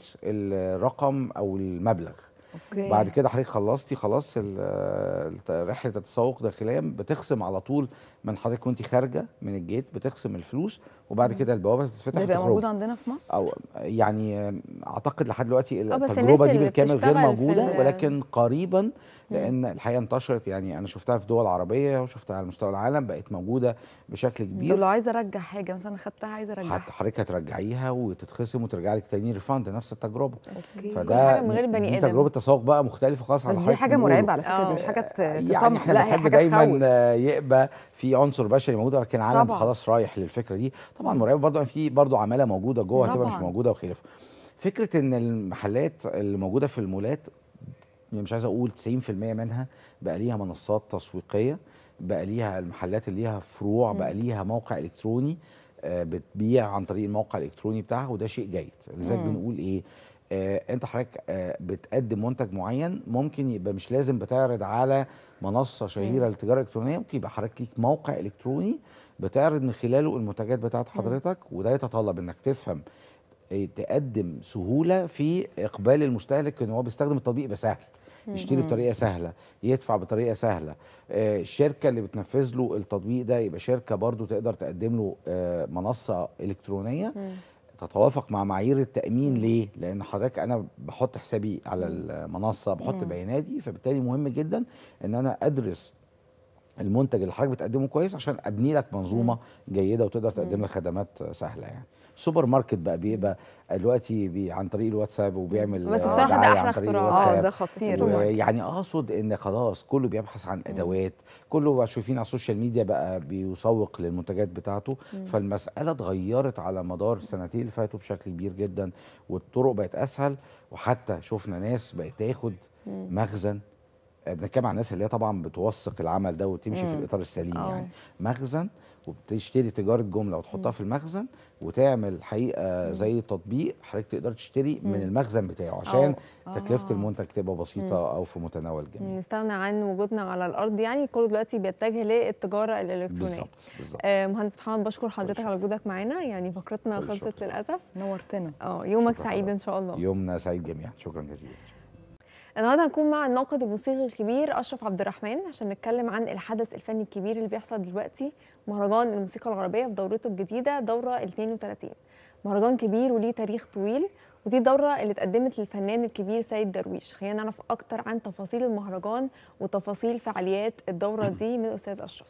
الرقم او المبلغ اوكي بعد كده حضرتك خلصتي خلاص ال- الت- رحله التسوق داخليا بتخصم على طول من حضرتك وانت خارجه من الجيت بتخصم الفلوس وبعد كده البوابه بتتفتح ده بيبقى وتخرجي. موجود عندنا في مصر او يعني اعتقد لحد دلوقتي آه، بس التجربه الناس دي اللي بالكامل غير بتشتغل في موجوده ال- ولكن قريبا لان الحقيقه انتشرت يعني انا شفتها في دول عربيه وشفتها على مستوى العالم بقت موجوده بشكل طب كبير لو عايزه ارجع حاجه مثلا خدتها عايزه ارجعها حتى حضرتك هترجعيها وتتخصم وترجع لك تاني ريفاند نفس التجربه اوكي فده حاجة من غير بني دي آدم. تجربه تسوق بقى مختلفه خالص على بس اللي دي حضرتك حاجه بنقوله. مرعبه على فكره آه. دي مش حاجه ت- يعني تطمن احنا لا هي بنحب حاجه دايما تخوف. آه، يبقى في عنصر بشري موجود ولكن العالم طبعاً. خلاص رايح للفكره دي طبعا مرعبه برضه إن في برضه عماله موجوده جوه هتبقى مش طبعاً. موجوده وخلافه فكره ان المحلات اللي موجوده في المولات يعني مش عايز اقول 90% منها بقى ليها منصات تسويقيه بقى ليها المحلات اللي ليها فروع بقى ليها موقع الكتروني آه، بتبيع عن طريق الموقع الالكتروني بتاعها وده شيء جيد لذلك بنقول ايه آه انت حضرتك آه بتقدم منتج معين ممكن يبقى مش لازم بتعرض على منصه شهيره للتجاره الالكترونيه ممكن يبقى حضرتك ليك موقع الكتروني بتعرض من خلاله المنتجات بتاعت حضرتك وده يتطلب انك تفهم إيه، تقدم سهوله في اقبال المستهلك ان هو بيستخدم التطبيق يبقى سهل يشتري بطريقه سهله يدفع بطريقه سهله آه، الشركه اللي بتنفذ له التطبيق ده يبقى شركه برضو تقدر تقدم له آه، منصه الكترونيه تتوافق مع معايير التامين ليه لان حضرتك انا بحط حسابي على المنصه بحط بياناتي فبالتالي مهم جدا ان انا ادرس المنتج اللي حضرتك بتقدمه كويس عشان ابني لك منظومه جيده وتقدر تقدم لك خدمات سهله يعني سوبر ماركت بقى بيبقى دلوقتي بي عن طريق الواتساب وبيعمل بس آه، بصراحة ده دعاية أحلى عن طريق اختراع. اه الواتساب ده خطير ويعني اقصد ان خلاص كله بيبحث عن ادوات كله بقى شايفين على السوشيال ميديا بقى بيسوق للمنتجات بتاعته فالمساله اتغيرت على مدار السنتين اللي فاتوا بشكل كبير جدا والطرق بقت اسهل وحتى شفنا ناس بقت تاخد مخزن آه، بنتكلم عن الناس اللي هي طبعا بتوثق العمل ده وتمشي في الاطار السليم آه. يعني مخزن وبتشتري تجاره جمله وتحطها في المخزن وتعمل حقيقه زي تطبيق حضرتك تقدر تشتري من المخزن بتاعه عشان تكلفه المنتج تبقى بسيطه او في متناول الجميع نستغنى عن وجودنا على الارض يعني كله دلوقتي بيتجه للتجاره الالكترونيه بالظبط بالظبط آه مهندس محمد بشكر حضرتك شكر. على وجودك معانا يعني فقرتنا كل خلصت شكر. للاسف نورتنا اه يومك شكرا سعيد ان حضرتك. شاء الله يومنا سعيد جميعا شكرا جزيلا النهارده هنكون مع الناقد الموسيقي الكبير اشرف عبد الرحمن عشان نتكلم عن الحدث الفني الكبير اللي بيحصل دلوقتي مهرجان الموسيقى العربيه في دورته الجديده دوره ال 32 مهرجان كبير وليه تاريخ طويل ودي الدورة اللي اتقدمت للفنان الكبير سيد درويش خلينا نعرف أكتر عن تفاصيل المهرجان وتفاصيل فعاليات الدورة دي من الأستاذ أشرف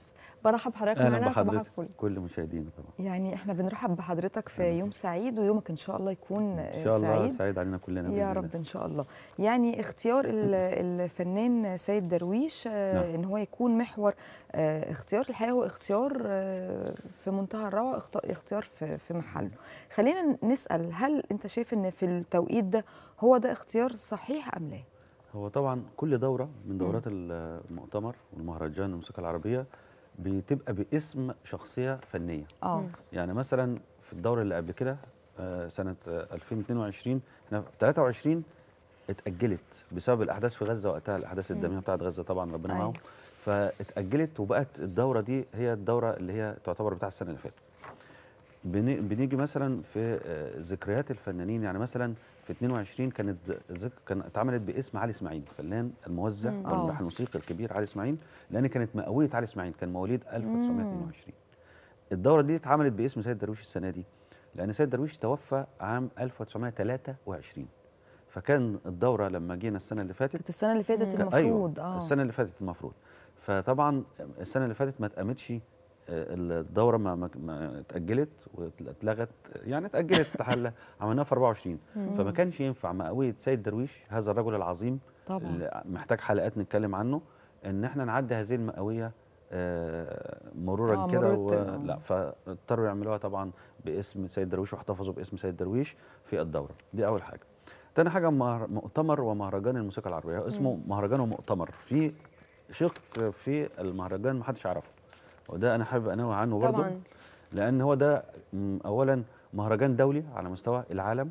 برحب بحضرتك اهلا معانا صباح بحضرتك الفل كل مشاهدينا طبعا يعني احنا بنرحب بحضرتك في أهلا. يوم سعيد ويومك ان شاء الله يكون ان شاء الله سعيد سعيد علينا كلنا بإذن يا الله. رب ان شاء الله يعني اختيار ال- الفنان سيد درويش آه، نعم. ان هو يكون محور آه، اختيار الحقيقه هو اختيار آه، في منتهى الروعه اخت- اختيار في في محله خلينا نسال هل انت شايف ان في التوقيت ده هو ده اختيار صحيح ام لا هو طبعا كل دوره من دورات المؤتمر والمهرجان الموسيقى العربيه بتبقى باسم شخصيه فنيه اه مم. يعني مثلا في الدوره اللي قبل كده آه، سنه آه، 2022 احنا في 23 اتاجلت بسبب الاحداث في غزه وقتها الاحداث الداميه بتاعت غزه طبعا ربنا أيوة. معاهم فاتاجلت وبقت الدوره دي هي الدوره اللي هي تعتبر بتاع السنه اللي فاتت بن- بنيجي مثلا في آه، ذكريات الفنانين يعني مثلا في 22 كانت ذك... كانت اتعملت باسم علي اسماعيل الفنان الموزع مم. آه. والملحن الموسيقي الكبير علي اسماعيل لان كانت مئويه علي اسماعيل كان مواليد 1922 الدوره دي اتعملت باسم سيد درويش السنه دي لان سيد درويش توفى عام 1923 فكان الدوره لما جينا السنه اللي فاتت كانت السنه اللي فاتت مم. المفروض أيوة اه السنه اللي فاتت المفروض فطبعا السنه اللي فاتت ما اتقامتش آه، الدوره ما, ما, ما اتاجلت واتلغت يعني اتاجلت تحلى عملناها في 24 فما كانش ينفع مئويه سيد درويش هذا الرجل العظيم طبعا اللي محتاج حلقات نتكلم عنه ان احنا نعدي هذه المئويه آه، مرورا آه، كده مرور و... الت- لا فاضطروا يعملوها طبعا باسم سيد درويش واحتفظوا باسم سيد درويش في الدوره دي اول حاجه تاني حاجه مهر- مؤتمر ومهرجان الموسيقى العربيه هو اسمه مهرجان ومؤتمر في شق في المهرجان ما حدش يعرفه وده انا حابب انوه عنه برضه طبعا لان هو ده م، اولا مهرجان دولي على مستوى العالم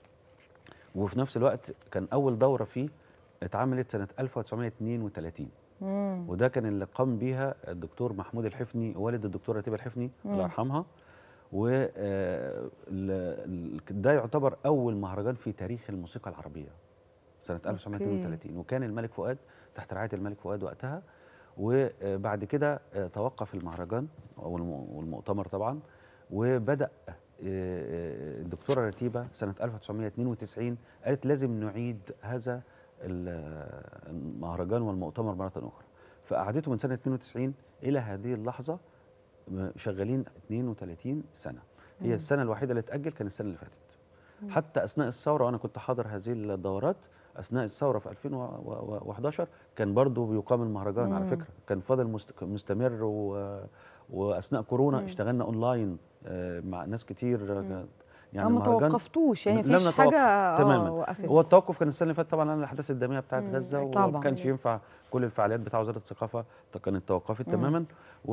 وفي نفس الوقت كان اول دوره فيه اتعملت سنه 1932 مم. وده كان اللي قام بيها الدكتور محمود الحفني والد الدكتوره رتيبه الحفني الله يرحمها و آه، ال- ال- ده يعتبر اول مهرجان في تاريخ الموسيقى العربيه سنه 1932 وكان الملك فؤاد تحت رعايه الملك فؤاد وقتها وبعد كده آه، توقف المهرجان او الم- والمؤتمر طبعا وبدا آه، آه، الدكتوره رتيبه سنه 1992 قالت لازم نعيد هذا ال- المهرجان والمؤتمر مره اخرى فقعدته من سنه 92 الى هذه اللحظه م- شغالين 32 سنه هي السنه الوحيده اللي اتاجل كان السنه اللي فاتت حتى اثناء الثوره وانا كنت حاضر هذه الدورات اثناء الثوره في 2011 كان برضو بيقام المهرجان على فكره كان فاضل مست- مستمر و واثناء كورونا اشتغلنا اونلاين آه، مع ناس كتير آه، يعني ما المهرجان توقفتوش يعني لم مفيش نتوقف حاجه آه تماما وقفت هو التوقف كان السنه اللي فاتت طبعا لان الاحداث الداميه بتاعت مم، غزه أكيد. طبعاً. وما كانش ينفع كل الفعاليات بتاع وزاره الثقافه كانت توقفت تماما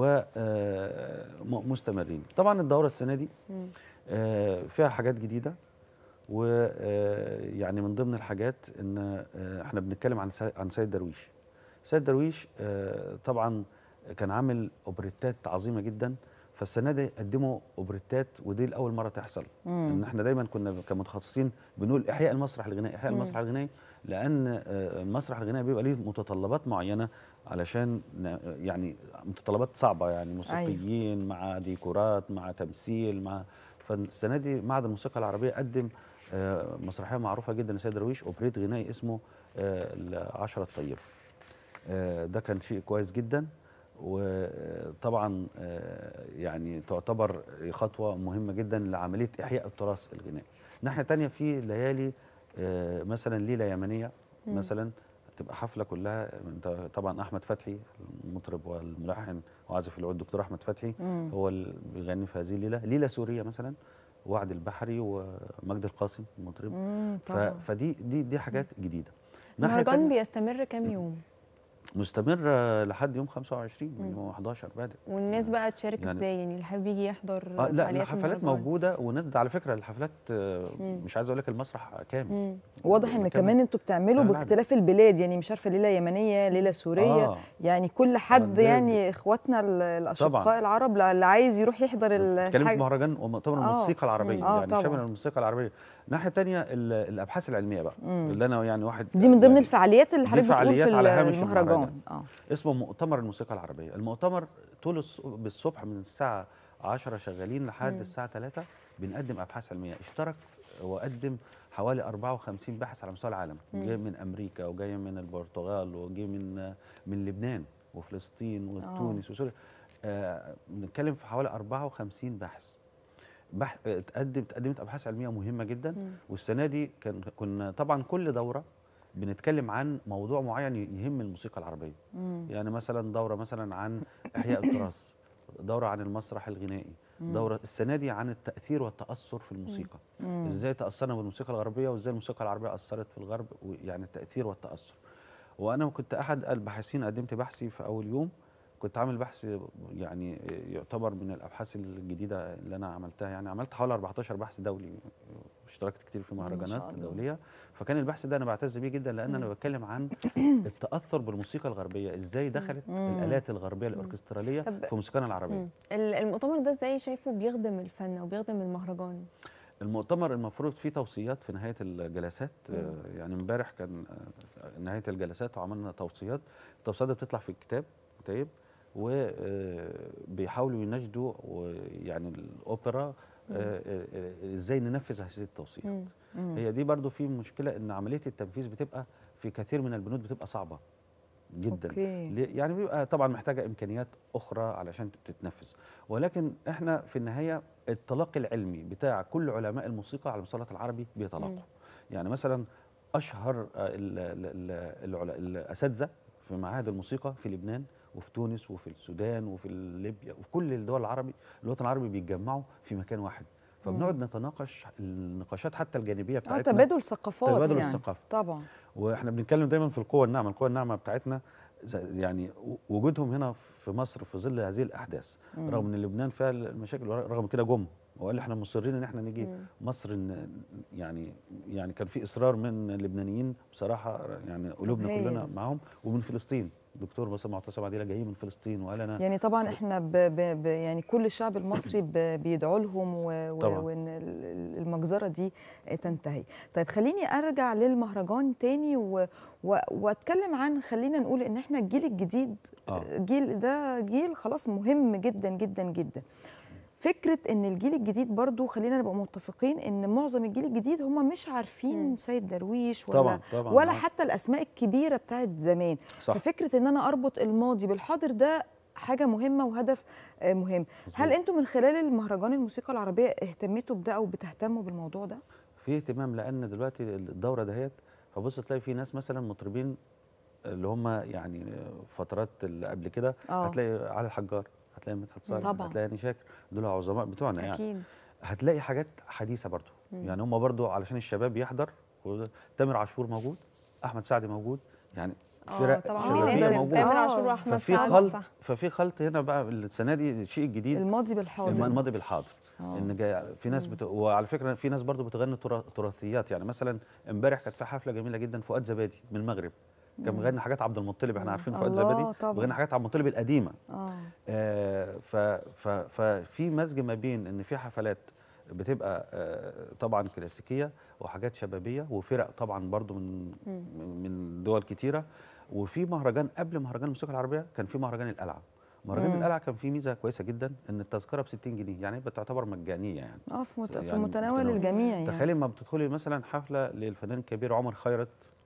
ومستمرين طبعا الدوره السنه دي مم. آه، فيها حاجات جديده ويعني من ضمن الحاجات ان آه، احنا بنتكلم عن سي- عن سيد درويش سيد درويش آه، طبعا كان عامل اوبريتات عظيمه جدا فالسنه دي قدموا اوبريتات ودي لاول مره تحصل ان احنا دايما كنا كمتخصصين بنقول احياء المسرح الغنائي احياء مم. المسرح الغنائي لان آه، المسرح الغنائي بيبقى ليه متطلبات معينه علشان ن- يعني متطلبات صعبه يعني موسيقيين مع ديكورات مع تمثيل مع فالسنه دي معهد الموسيقى العربيه قدم آه، مسرحيه معروفه جدا لسيد درويش اوبريت غنائي اسمه آه، العشره الطيبه آه، ده كان شيء كويس جدا وطبعا آه، يعني تعتبر خطوه مهمه جدا لعمليه احياء التراث الغنائي. ناحيه تانية في ليالي آه، مثلا ليله يمنيه مثلا تبقى حفله كلها انت طبعا احمد فتحي المطرب والملحن وعازف العود الدكتور احمد فتحي مم. هو اللي بيغني في هذه الليله ليله سوريه مثلا وعد البحري ومجد القاسم المطرب مم، ف- طبعا فدي دي دي حاجات جديده ناحية المهرجان تانية بيستمر كام يوم مستمر آه، لحد يوم 25 من يوم 11 بادئ والناس بقى تشارك يعني- ازاي يعني اللي حابب يجي يحضر آه لا فعاليات الحفلات المهرجان؟ موجوده والناس ده على فكره الحفلات آه، مم. مش عايز اقول لك المسرح كامل مم. واضح ان كمان انتوا بتعملوا لا، لا، باختلاف البلاد يعني مش عارفه ليله يمنيه ليله سوريه آه. يعني كل حد ده- يعني اخواتنا ال- الاشقاء طبعاً. العرب لا- اللي عايز يروح يحضر بتتكلم في الحاجه مهرجان ومؤتمر آه. الموسيقى العربيه آه، يعني طبعاً. شامل الموسيقى العربيه ناحيه تانية ال- الابحاث العلميه بقى اللي انا يعني واحد دي من ضمن يعني الفعاليات اللي دي حضرتك بتقول فعاليات في على هامش المهرجان المهرجان. اه اسمه مؤتمر الموسيقى العربيه المؤتمر طول الص- بالصبح من الساعه 10 شغالين لحد مم. الساعه 3 بنقدم ابحاث علميه اشترك وقدم حوالي 54 باحث على مستوى العالم مم. جاي من امريكا وجاي من البرتغال وجاي من من لبنان وفلسطين وتونس وسوريا آه، بنتكلم في حوالي 54 باحث بحث اتقدم اتقدمت ابحاث علميه مهمه جدا مم. والسنه دي كان كنا طبعا كل دوره بنتكلم عن موضوع معين يهم الموسيقى العربيه مم. يعني مثلا دوره مثلا عن احياء التراث دوره عن المسرح الغنائي دوره السنه دي عن التاثير والتاثر في الموسيقى مم. ازاي تاثرنا بالموسيقى الغربيه وازاي الموسيقى العربيه اثرت في الغرب ويعني التاثير والتاثر وانا كنت احد الباحثين قدمت بحثي في اول يوم كنت عامل بحث يعني يعتبر من الابحاث الجديده اللي انا عملتها يعني عملت حوالي 14 بحث دولي اشتركت كتير في مهرجانات الله. دوليه فكان البحث ده انا بعتز بيه جدا لان انا بتكلم عن التاثر بالموسيقى الغربيه ازاي دخلت مم. الالات الغربيه الاوركستراليه طب- في موسيقانا العربيه مم. ال- المؤتمر ده ازاي شايفه بيخدم الفن وبيخدم المهرجان المؤتمر المفروض فيه توصيات في نهايه الجلسات مم. آه، يعني امبارح كان آه، نهايه الجلسات وعملنا توصيات التوصيات دي بتطلع في الكتاب كتيب وبيحاولوا يناشدوا يعني الاوبرا آه، آه، آه، ازاي ننفذ هذه التوصيات مم. مم. هي دي برضو في مشكله ان عمليه التنفيذ بتبقى في كثير من البنود بتبقى صعبه جدا أوكي. ليه؟ يعني بيبقى طبعا محتاجه امكانيات اخرى علشان تتنفذ ولكن احنا في النهايه التلقي العلمي بتاع كل علماء الموسيقى على مستوى الوطن العربي بيتلقوا مم. يعني مثلا اشهر آه، ال- ال- ال- العلا- الاساتذه في معاهد الموسيقى في لبنان وفي تونس وفي السودان وفي ليبيا وفي كل الدول العربي الوطن العربي بيتجمعوا في مكان واحد فبنقعد نتناقش النقاشات حتى الجانبيه اه بتاعتنا تبادل ثقافات تبادل يعني. الثقافه طبعا واحنا بنتكلم دايما في القوه الناعمه القوه الناعمه بتاعتنا ز- يعني و- وجودهم هنا في مصر في ظل هذه الاحداث مم. رغم ان لبنان فيها المشاكل رغم كده جم وقال لي احنا مصرين ان احنا نيجي مم. مصر إن يعني يعني كان في اصرار من اللبنانيين بصراحه يعني قلوبنا هايل. كلنا معاهم ومن فلسطين دكتور مثلا معتصم عديله جاي من فلسطين وقال انا يعني طبعا احنا ب ب ب يعني كل الشعب المصري ب بيدعوا لهم و- و- طبعاً. وان ال- ال- المجزره دي تنتهي طيب خليني ارجع للمهرجان تاني و و واتكلم عن خلينا نقول ان احنا الجيل الجديد آه. جيل ده جيل خلاص مهم جدا جدا جدا فكره ان الجيل الجديد برضو خلينا نبقى متفقين ان معظم الجيل الجديد هم مش عارفين مم. سيد درويش ولا طبعا طبعا ولا آه، حتى الاسماء الكبيره بتاعت زمان صح ففكره ان انا اربط الماضي بالحاضر ده حاجه مهمه وهدف آه، مهم هل مظبوط. انتم من خلال المهرجان الموسيقى العربيه اهتميتوا بده او بتهتموا بالموضوع ده في اهتمام لان دلوقتي الدوره دهيت فبص تلاقي في ناس مثلا مطربين اللي هم يعني فترات اللي قبل كده اه هتلاقي علي الحجار هتلاقي مدحت صالح طبعاً. هتلاقي هاني شاكر دول عظماء بتوعنا يعني اكيد هتلاقي حاجات حديثه برضو مم. يعني هم برضو علشان الشباب يحضر تامر عاشور موجود احمد سعد موجود يعني اه فرق طبعا في شبابيه ناس موجوده تامر آه. عاشور واحمد ففي سعد خلط صح. ففي خلط هنا بقى السنه دي الشيء الجديد الماضي بالحاضر الم- الماضي بالحاضر آه. ان جاي في ناس بت... وعلى فكره في ناس برضو بتغني ترا- تراثيات يعني مثلا امبارح كانت في حفله جميله جدا فؤاد زبادي من المغرب كان مم. بيغني حاجات عبد المطلب احنا عارفين فؤاد الله زبادي طبعاً. بيغني حاجات عبد المطلب القديمه اه آه، ف ف ففي مزج ما بين ان في حفلات بتبقى آه، طبعا كلاسيكيه وحاجات شبابيه وفرق طبعا برضو من مم. من دول كتيره وفي مهرجان قبل مهرجان الموسيقى العربيه كان في مهرجان القلعه مهرجان مم. القلعه كان فيه ميزه كويسه جدا ان التذكره ب 60 جنيه يعني بتعتبر مجانيه يعني اه في, مت... في يعني متناول متناول. الجميع يعني تخيلي لما بتدخلي مثلا حفله للفنان الكبير عمر خيرت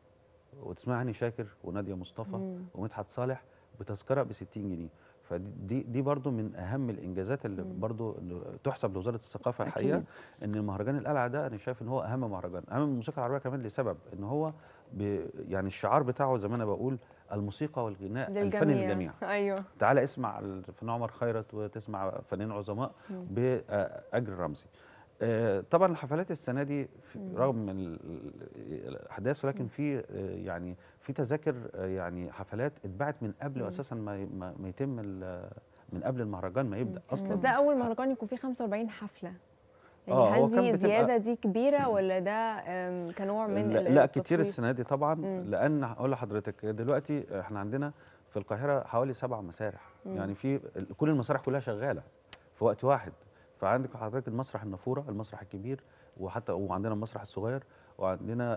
وتسمعي هاني شاكر وناديه مصطفى مم. ومدحت صالح بتذكره ب 60 جنيه فدي دي برضو من اهم الانجازات اللي مم. برضو اللي تحسب لوزاره الثقافه أكيد. الحقيقه ان مهرجان القلعه ده انا شايف ان هو اهم مهرجان اهم من الموسيقى العربيه كمان لسبب ان هو ب يعني الشعار بتاعه زي ما انا بقول الموسيقى والغناء الفن للجميع ايوه تعالى اسمع الفنان عمر خيرت وتسمع فنانين عظماء مم. باجر رمزي آه، طبعا الحفلات السنه دي في- مم. رغم من ال- ال- الاحداث ولكن في آه، يعني في تذاكر آه، يعني حفلات اتباعت من قبل مم. اساسا ما ي- ما ما يتم ال- من قبل المهرجان ما يبدا بس اصلا ده اول مهرجان يكون فيه 45 حفله يعني آه، هو هل كان دي بتبقى- زياده دي كبيره ولا ده أم، كنوع من لا, ال- لا كتير التطوير؟ السنه دي طبعا مم. لان هقول لحضرتك دلوقتي احنا عندنا في القاهره حوالي سبع مسارح مم. يعني في ال- كل المسارح كلها شغاله في وقت واحد فعندك حضرتك المسرح النافوره المسرح الكبير وحتى وعندنا المسرح الصغير وعندنا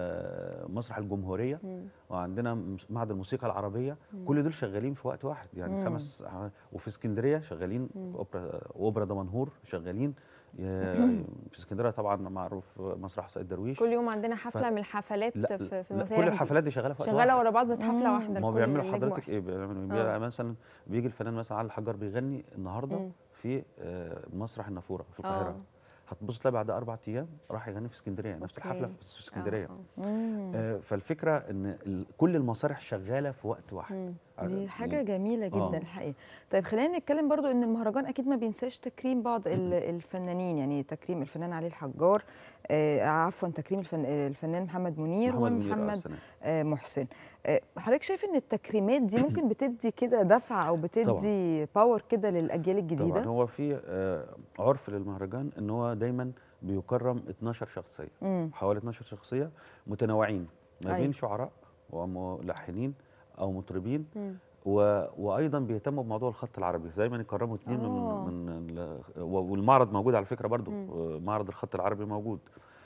ال- مسرح الجمهوريه مم. وعندنا مس- معهد الموسيقى العربيه مم. كل دول شغالين في وقت واحد يعني مم. خمس وفي اسكندريه شغالين مم. اوبرا اوبرا دمنهور شغالين ي- في اسكندريه طبعا معروف مسرح سيد درويش كل يوم عندنا حفله ف- من الحفلات لا في, في لا المسيره كل دي. الحفلات دي شغاله في وقت شغاله واحد. ورا بعض بس حفله واحده ما هو لكل بيعملوا نجم حضرتك واحد. ايه بيعملوا آه. بيعملوا مثلا بيجي الفنان مثلا علي الحجار بيغني النهارده مم. في آه، مسرح النافوره في اه القاهره هتبص تلاقي بعد اربع ايام راح يغني في اسكندريه نفس أوكي. الحفله في في اسكندريه آه، آه. مم. آه، فالفكره ان ال- كل المسارح شغاله في وقت واحد مم. دي على- حاجة جميلة جدا آه. الحقيقة طيب خلينا نتكلم برضو ان المهرجان اكيد ما بينساش تكريم بعض ال- الفنانين يعني تكريم الفنان علي الحجار آه عفوا تكريم الفن الفنان محمد منير محمد منير، آه، ومحمد السنة دي. آه محسن آه حضرتك شايف ان التكريمات دي ممكن بتدي كده دفعة او بتدي باور كده للاجيال طبعا الجديدة هو في آه، عرف للمهرجان ان هو دايما بيكرم 12 شخصيه مم. حوالي 12 شخصيه متنوعين ما أيوة. بين شعراء وملحنين او مطربين مم. و... وايضا بيهتموا بموضوع الخط العربي دايما يكرموا اثنين آه. من من ال... و- والمعرض موجود على فكره برضو مم. آه، معرض الخط العربي موجود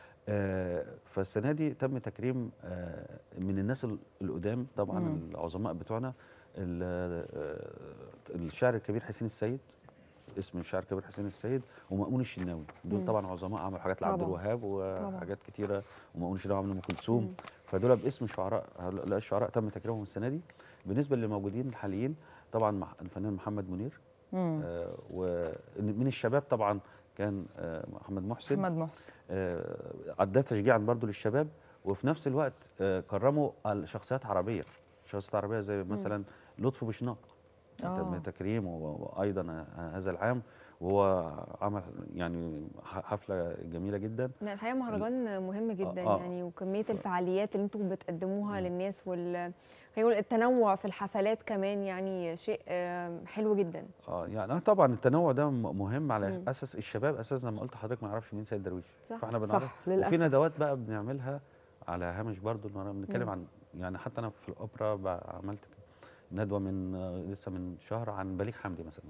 آه، فالسنه دي تم تكريم آه، من الناس ال- القدام طبعا مم. العظماء بتوعنا ال- آه، الشاعر الكبير حسين السيد اسم الشاعر الكبير حسين السيد ومأمون الشناوي دول مم. طبعا عظماء عملوا حاجات لعبد طبعاً. الوهاب طبعاً. وحاجات كتيره ومأمون الشناوي عمل ام كلثوم فدول باسم شعراء هؤلاء الشعراء تم تكريمهم السنه دي بالنسبه للي موجودين الحاليين طبعا مع الفنان محمد منير مم. آه ومن الشباب طبعا كان آه محمد محسن محمد محسن آه عداه تشجيعا برضو للشباب وفي نفس الوقت آه كرموا الشخصيات عربيه شخصيات عربيه زي مثلا لطفي بوشناق آه. تم تكريمه و- وايضا هذا العام وهو عمل يعني ح- حفله جميله جدا لا الحقيقه مهرجان مهم جدا آه. يعني وكميه الفعاليات اللي انتم بتقدموها للناس وال هيقول التنوع في الحفلات كمان يعني شيء آه، حلو جدا اه يعني آه طبعا التنوع ده م- مهم على مم. اساس الشباب اساسا لما قلت لحضرتك ما يعرفش مين سيد درويش صح. فاحنا صح، بنعرف للأسف. وفي ندوات بقى بنعملها على هامش برضو المره بنتكلم مم. عن يعني حتى انا في الاوبرا بقى عملت ندوه من آه، لسه من شهر عن بليغ حمدي مثلا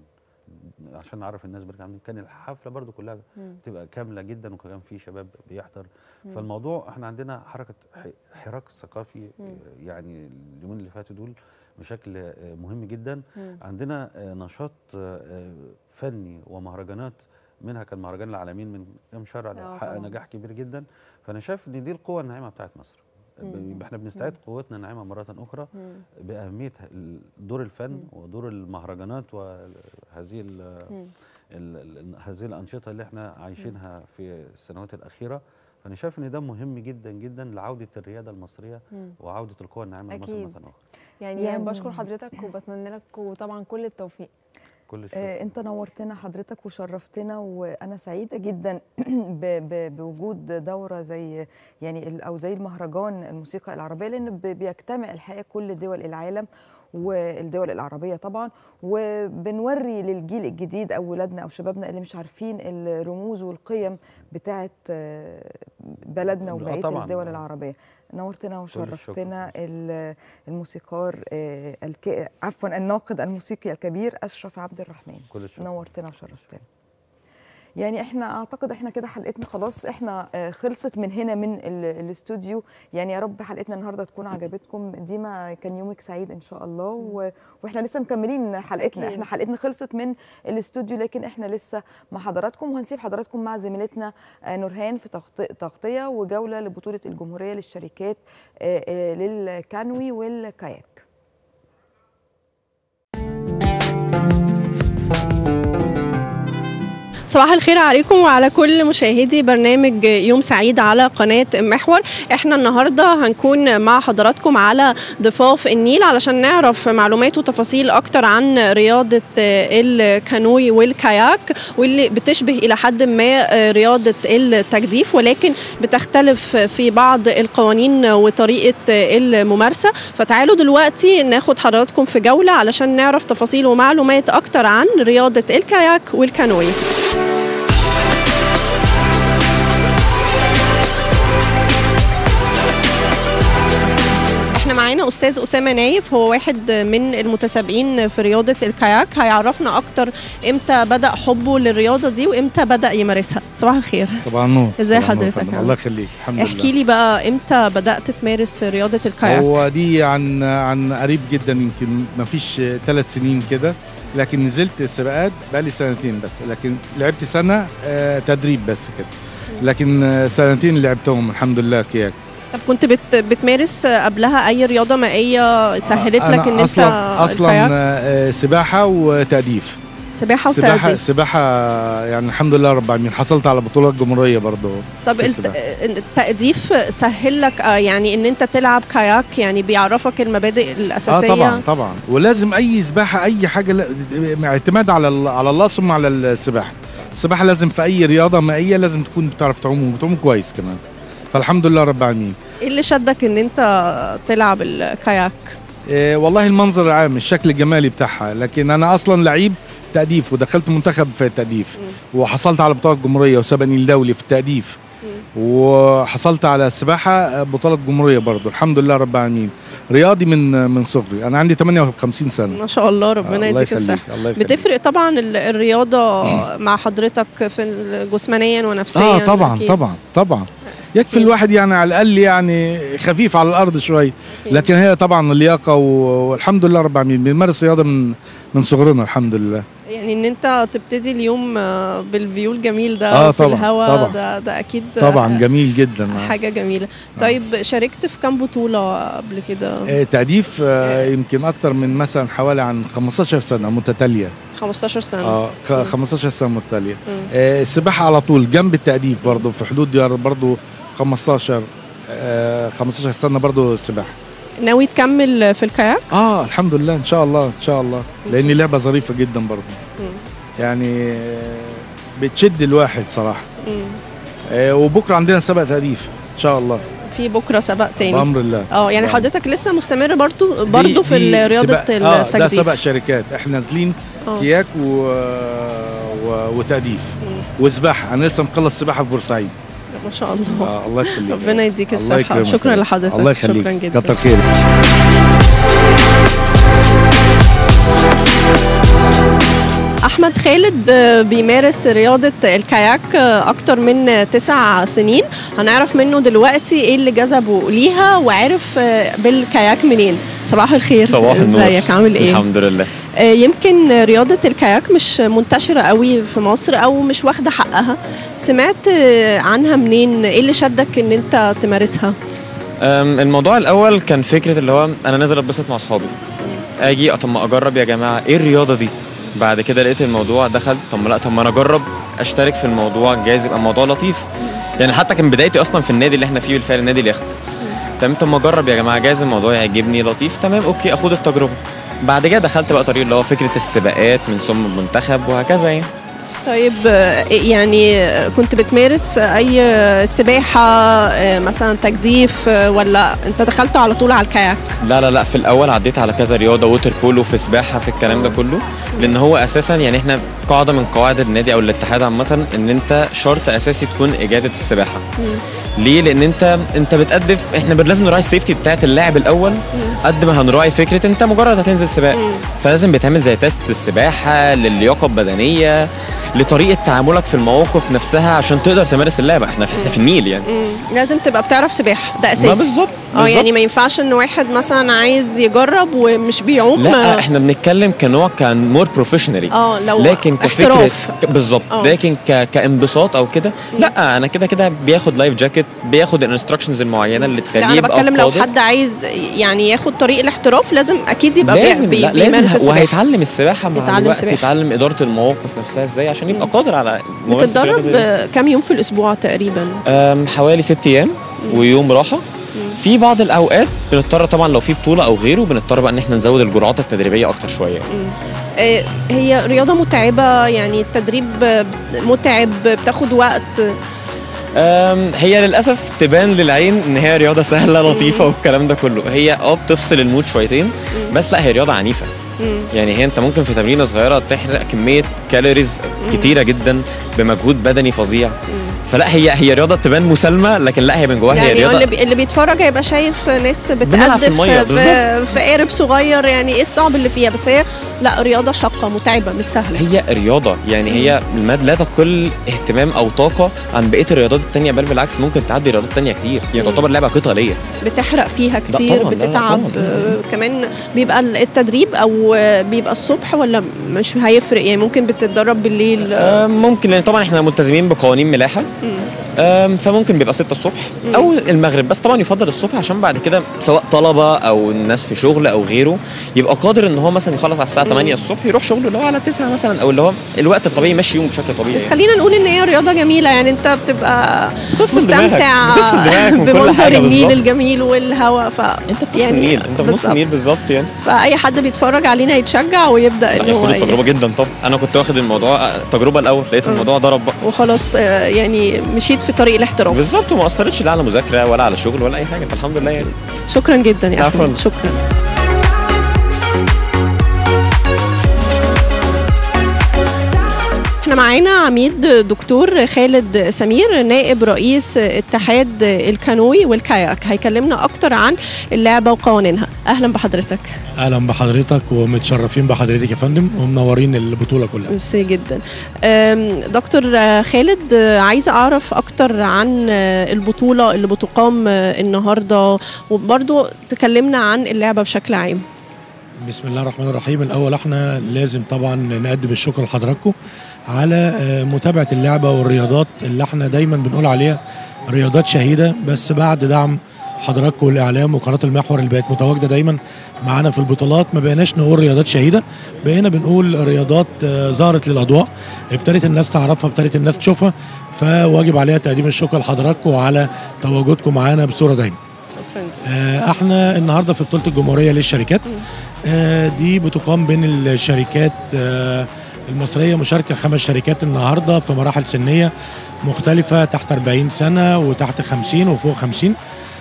عشان نعرف الناس بليغ حمدي كان الحفله برضو كلها مم. بتبقى كامله جدا وكان في شباب بيحضر مم. فالموضوع احنا عندنا حركه ح- حراك ثقافي مم. آه، يعني اليومين اللي فاتوا دول بشكل آه، مهم جدا مم. عندنا آه، نشاط آه، آه، فني ومهرجانات منها كان مهرجان العالمين من كام شهر آه، حقق طبعاً. نجاح كبير جدا فانا شايف ان دي القوه الناعمه بتاعت مصر مم. ب- احنا بنستعيد قوتنا الناعمه مره اخرى مم. باهميه ال- دور الفن مم. ودور المهرجانات وهذه ال- مم. ال- ال- هذه الانشطه اللي احنا عايشينها في السنوات الاخيره فانا شايف ان ده مهم جدا جدا لعوده الرياده المصريه مم. وعوده القوى الناعمه لمصر أكيد. مره اخرى يعني, يعني- بشكر حضرتك وبتمنى لك وطبعا كل التوفيق كل الشكر آه، انت نورتنا حضرتك وشرفتنا وانا سعيده جدا ب- ب- بوجود دوره زي يعني ال- او زي المهرجان الموسيقى العربيه لان ب- بيجتمع الحقيقه كل دول العالم والدول العربيه طبعا وبنوري للجيل الجديد او ولادنا او شبابنا اللي مش عارفين الرموز والقيم بتاعه آه، بلدنا آه، وبقيه طبعاً. الدول العربيه نورتنا الشكر. وشرفتنا ال- الموسيقار آه، الك... عفوا الناقد الموسيقي الكبير اشرف عبد الرحمن كل الشكر نورتنا وشرفتنا يعني احنا اعتقد احنا كده حلقتنا خلاص احنا آه، خلصت من هنا من ال- الاستوديو يعني يا رب حلقتنا النهارده تكون عجبتكم ديما كان يومك سعيد ان شاء الله و... واحنا لسه مكملين حلقتنا أكيد. احنا حلقتنا خلصت من الاستوديو لكن احنا لسه مع حضراتكم وهنسيب حضراتكم مع زميلتنا آه، نورهان في تغط- تغطيه وجوله لبطوله الجمهوريه للشركات آه، آه، للكانوي والكاياك صباح الخير عليكم وعلى كل مشاهدي برنامج يوم سعيد على قناة محور احنا النهاردة هنكون مع حضراتكم على ضفاف النيل علشان نعرف معلومات وتفاصيل اكتر عن رياضة الكانوي والكاياك واللي بتشبه الى حد ما رياضة التجديف ولكن بتختلف في بعض القوانين وطريقة الممارسة فتعالوا دلوقتي ناخد حضراتكم في جولة علشان نعرف تفاصيل ومعلومات اكتر عن رياضة الكاياك والكانوي احنا معانا استاذ اسامه نايف هو واحد من المتسابقين في رياضه الكاياك هيعرفنا اكتر امتى بدا حبه للرياضه دي وامتى بدا يمارسها صباح الخير صباح النور ازاي صباح النور حضرتك فندم. يا الله يخليك الحمد لله احكي لي بقى امتى بدات تمارس رياضه الكاياك هو دي عن عن قريب جدا يمكن ما فيش ثلاث سنين كده لكن نزلت سباقات بقالي سنتين بس لكن لعبت سنه آه، تدريب بس كده لكن آه، سنتين لعبتهم الحمد لله كياك طب كنت بت بتمارس قبلها اي رياضه مائيه سهلت أنا لك ان اصلا انت اصلا الكاياك آه، سباحه وتأديف سباحه سباحه وتأديف سباحه يعني الحمد لله رب العالمين حصلت على بطولات جمهوريه برضه طب في الت- السباحة. التأديف سهل لك آه، يعني ان انت تلعب كاياك يعني بيعرفك المبادئ اه الاساسيه طبعا طبعا ولازم اي سباحه اي حاجه لا- اعتماد على ال- على الله ثم على السباحه السباحه لازم في اي رياضه مائيه لازم تكون بتعرف تعوم وبتعوم كويس كمان فالحمد لله رب العالمين ايه اللي شدك ان انت تلعب الكاياك إيه والله المنظر العام الشكل الجمالي بتاعها لكن انا اصلا لعيب تأديف ودخلت منتخب في التأديف وحصلت على بطولة جمهورية وسبق نيل دولي في التأديف وحصلت على السباحة بطولة جمهورية برضو الحمد لله رب العالمين رياضي من من صغري انا عندي 58 سنة ما شاء الله ربنا الله يديك يخليك الصحه الله يخليك بتفرق طبعا ال- الرياضه مع حضرتك في جسمانيا ونفسيا اه طبعا أكيد. طبعا طبعا يكفي أكيد. الواحد يعني على الاقل يعني خفيف على الارض شويه أكيد. لكن هي طبعا اللياقه و- والحمد لله رب العالمين بنمارس رياضه من من صغرنا الحمد لله يعني ان انت تبتدي اليوم آه، بالفيو الجميل ده آه في طبعا، الهواء طبعا. ده ده اكيد طبعا جميل جدا آه. حاجه جميله طيب شاركت في كام بطوله قبل كده آه، تأديف آه، يمكن أكتر من مثلا حوالي عن 15 سنة متتالية 15 سنه اه خ- 15 سنة متتالية مم. آه، السباحة على طول جنب التأديف برضه في حدود يار- برضه 15 آه، 15 سنة برضه السباحة ناوي تكمل في الكاياك اه الحمد لله ان شاء الله ان شاء الله لان لعبة ظريفة جدا برضه مم. يعني آه، بتشد الواحد صراحة مم. آه، وبكرة عندنا سباق تأديف ان شاء الله في بكره سباق تاني بأمر الله اه يعني بأمر. حضرتك لسه مستمر برضو دي- برضو في دي رياضه سباق- اه ده التجديف سبق شركات احنا نازلين آه. كياك و... و... وتأديف وسباحة انا لسه مخلص سباحة في بورسعيد ما شاء الله آه الله يخليك ربنا يديك الله الصحه يكرمك شكرا يا رب. لحضرتك الله يخليك شكرا جدا كتر خيرك احمد خالد آه، بيمارس رياضه الكاياك آه، اكتر من تسع سنين هنعرف منه دلوقتي ايه اللي جذبه ليها وعرف آه، بالكاياك منين صباح الخير صباح النور ازيك عامل ايه الحمد لله آه، يمكن رياضة الكاياك مش منتشرة قوي في مصر أو مش واخدة حقها سمعت آه، عنها منين؟ إيه اللي شدك إن أنت تمارسها؟ أم، الموضوع الاول كان فكره اللي هو انا نازل اتبسط مع اصحابي اجي طب ما اجرب يا جماعه ايه الرياضه دي بعد كده لقيت الموضوع دخلت طب ما لا طب ما انا اجرب اشترك في الموضوع جايز يبقى الموضوع لطيف يعني حتى كان بدايتي اصلا في النادي اللي احنا فيه بالفعل نادي اليخت تمام طب ما اجرب يا جماعه جايز الموضوع يعجبني لطيف تمام اوكي اخد التجربه بعد كده دخلت بقى طريق اللي هو فكره السباقات من ثم المنتخب وهكذا يعني طيب آه، يعني آه، كنت بتمارس أي آه، سباحة آه، مثلا تجديف آه، ولا أنت دخلت على طول على الكاياك؟ لا لا لا في الاول عديت على كذا رياضه ووتر بولو في سباحه في الكلام ده كله لان هو اساسا يعني احنا قاعده من قواعد النادي او الاتحاد عامه ان انت شرط اساسي تكون اجاده السباحه ليه لان انت انت بتقدف احنا لازم نراعي السيفتي بتاعت اللاعب الاول قد ما هنراعي فكره انت مجرد هتنزل سباق فلازم بيتعمل زي تيست للسباحه للياقه البدنيه لطريقه تعاملك في المواقف نفسها عشان تقدر تمارس اللعبه احنا في, احنا في النيل يعني مم. لازم تبقى بتعرف سباحة ده أساسي ما بالظبط اه بالظبط. يعني ما ينفعش ان واحد مثلا عايز يجرب ومش بيعوم لا احنا بنتكلم كنوع كان مور بروفيشنالي اه لو لكن كفكره احتراف. ك- بالظبط اه. لكن ك... كانبساط او كده لا انا كده كده بياخد لايف جاكيت بياخد الانستراكشنز المعينه اللي لا تخليه انا يبقى بتكلم لو قادر. حد عايز يعني ياخد طريق الاحتراف لازم اكيد يبقى بي- لازم بي لا بيمارس لازم ه- السباحه وهيتعلم السباحه مع يتعلم الوقت سباحة. يتعلم اداره المواقف نفسها ازاي عشان يبقى قادر على ممارسه بتتدرب الرياضة زي دي. كام يوم في الاسبوع تقريبا أم، حوالي ست ايام ويوم راحه في بعض الاوقات بنضطر طبعا لو في بطوله او غيره بنضطر بقى ان احنا نزود الجرعات التدريبيه اكتر شويه آه، هي رياضه متعبه يعني التدريب متعب بتاخد وقت أم، هي للاسف تبان للعين ان هي رياضه سهله لطيفه والكلام ده كله هي اه بتفصل المود شويتين بس لا هي رياضه عنيفه مم. يعني هي انت ممكن في تمرينه صغيره تحرق كميه كالوريز كتيره جدا بمجهود بدني فظيع فلا هي هي رياضه تبان مسالمه لكن لا هي من جواها هي يعني رياضه اللي, بي... اللي بيتفرج هيبقى شايف ناس بنلعب في بتقدف المية، في, في قارب صغير يعني ايه الصعب اللي فيها بس هي لا رياضه شاقه متعبه مش سهله هي رياضه يعني هي الماد لا تقل اهتمام او طاقه عن بقيه الرياضات التانية بل بالعكس ممكن تعدي رياضات تانية كتير هي مم. تعتبر لعبه قتاليه بتحرق فيها كتير طبعاً، لا، لا، بتتعب طبعاً. آه، كمان بيبقى التدريب او آه، بيبقى الصبح ولا مش هيفرق يعني ممكن بتتدرب بالليل آه، ممكن لان طبعا احنا ملتزمين بقوانين ملاحه مم. آم، فممكن بيبقى 6 الصبح او المغرب بس طبعا يفضل الصبح عشان بعد كده سواء طلبه او الناس في شغل او غيره يبقى قادر ان هو مثلا يخلص على الساعه 8 الصبح يروح شغله اللي هو على 9 مثلا او اللي هو الوقت الطبيعي يمشي يوم بشكل طبيعي بس يعني. خلينا نقول ان هي رياضه جميله يعني انت بتبقى بتفصل دماغك، مستمتع بتفصل دماغك من كل بمنظر حاجة النيل بالظبط. الجميل والهواء ف انت في نص النيل انت في نص بالظبط. النيل بالظبط يعني فاي حد بيتفرج علينا يتشجع ويبدا لا ان هو ياخد ي- التجربه جدا طب انا كنت واخد الموضوع آه، تجربه الاول لقيت الموضوع ضرب بقى وخلاص آه، يعني مشيت في طريق الاحتراف بالظبط وما اثرتش لا على مذاكره ولا على شغل ولا اي حاجه فالحمد لله يعني شكرا جدا يا عفواً. احمد شكرا احنا معانا عميد دكتور خالد سمير نائب رئيس اتحاد الكانوي والكاياك هيكلمنا اكتر عن اللعبه وقوانينها اهلا بحضرتك اهلا بحضرتك ومتشرفين بحضرتك يا فندم ومنورين البطوله كلها ميرسي جدا أم، دكتور آه، خالد آه، عايزه اعرف اكتر عن آه، البطوله اللي بتقام آه، النهارده وبرضو تكلمنا عن اللعبه بشكل عام بسم الله الرحمن الرحيم الاول احنا لازم طبعا نقدم الشكر لحضراتكم على آه، متابعه اللعبه والرياضات اللي احنا دايما بنقول عليها رياضات شهيده بس بعد دعم حضراتكم والاعلام وقناه المحور اللي بقت متواجده دايما معانا في البطولات ما بقيناش نقول رياضات شهيده بقينا بنقول رياضات آه، ظهرت للاضواء ابتدت الناس تعرفها ابتدت الناس تشوفها فواجب عليها تقديم الشكر لحضراتكم وعلى تواجدكم معانا بصوره دايما آه، احنا النهارده في بطوله الجمهوريه للشركات آه، دي بتقام بين الشركات آه، المصريه مشاركه خمس شركات النهارده في مراحل سنيه مختلفه تحت 40 سنه وتحت 50 وفوق 50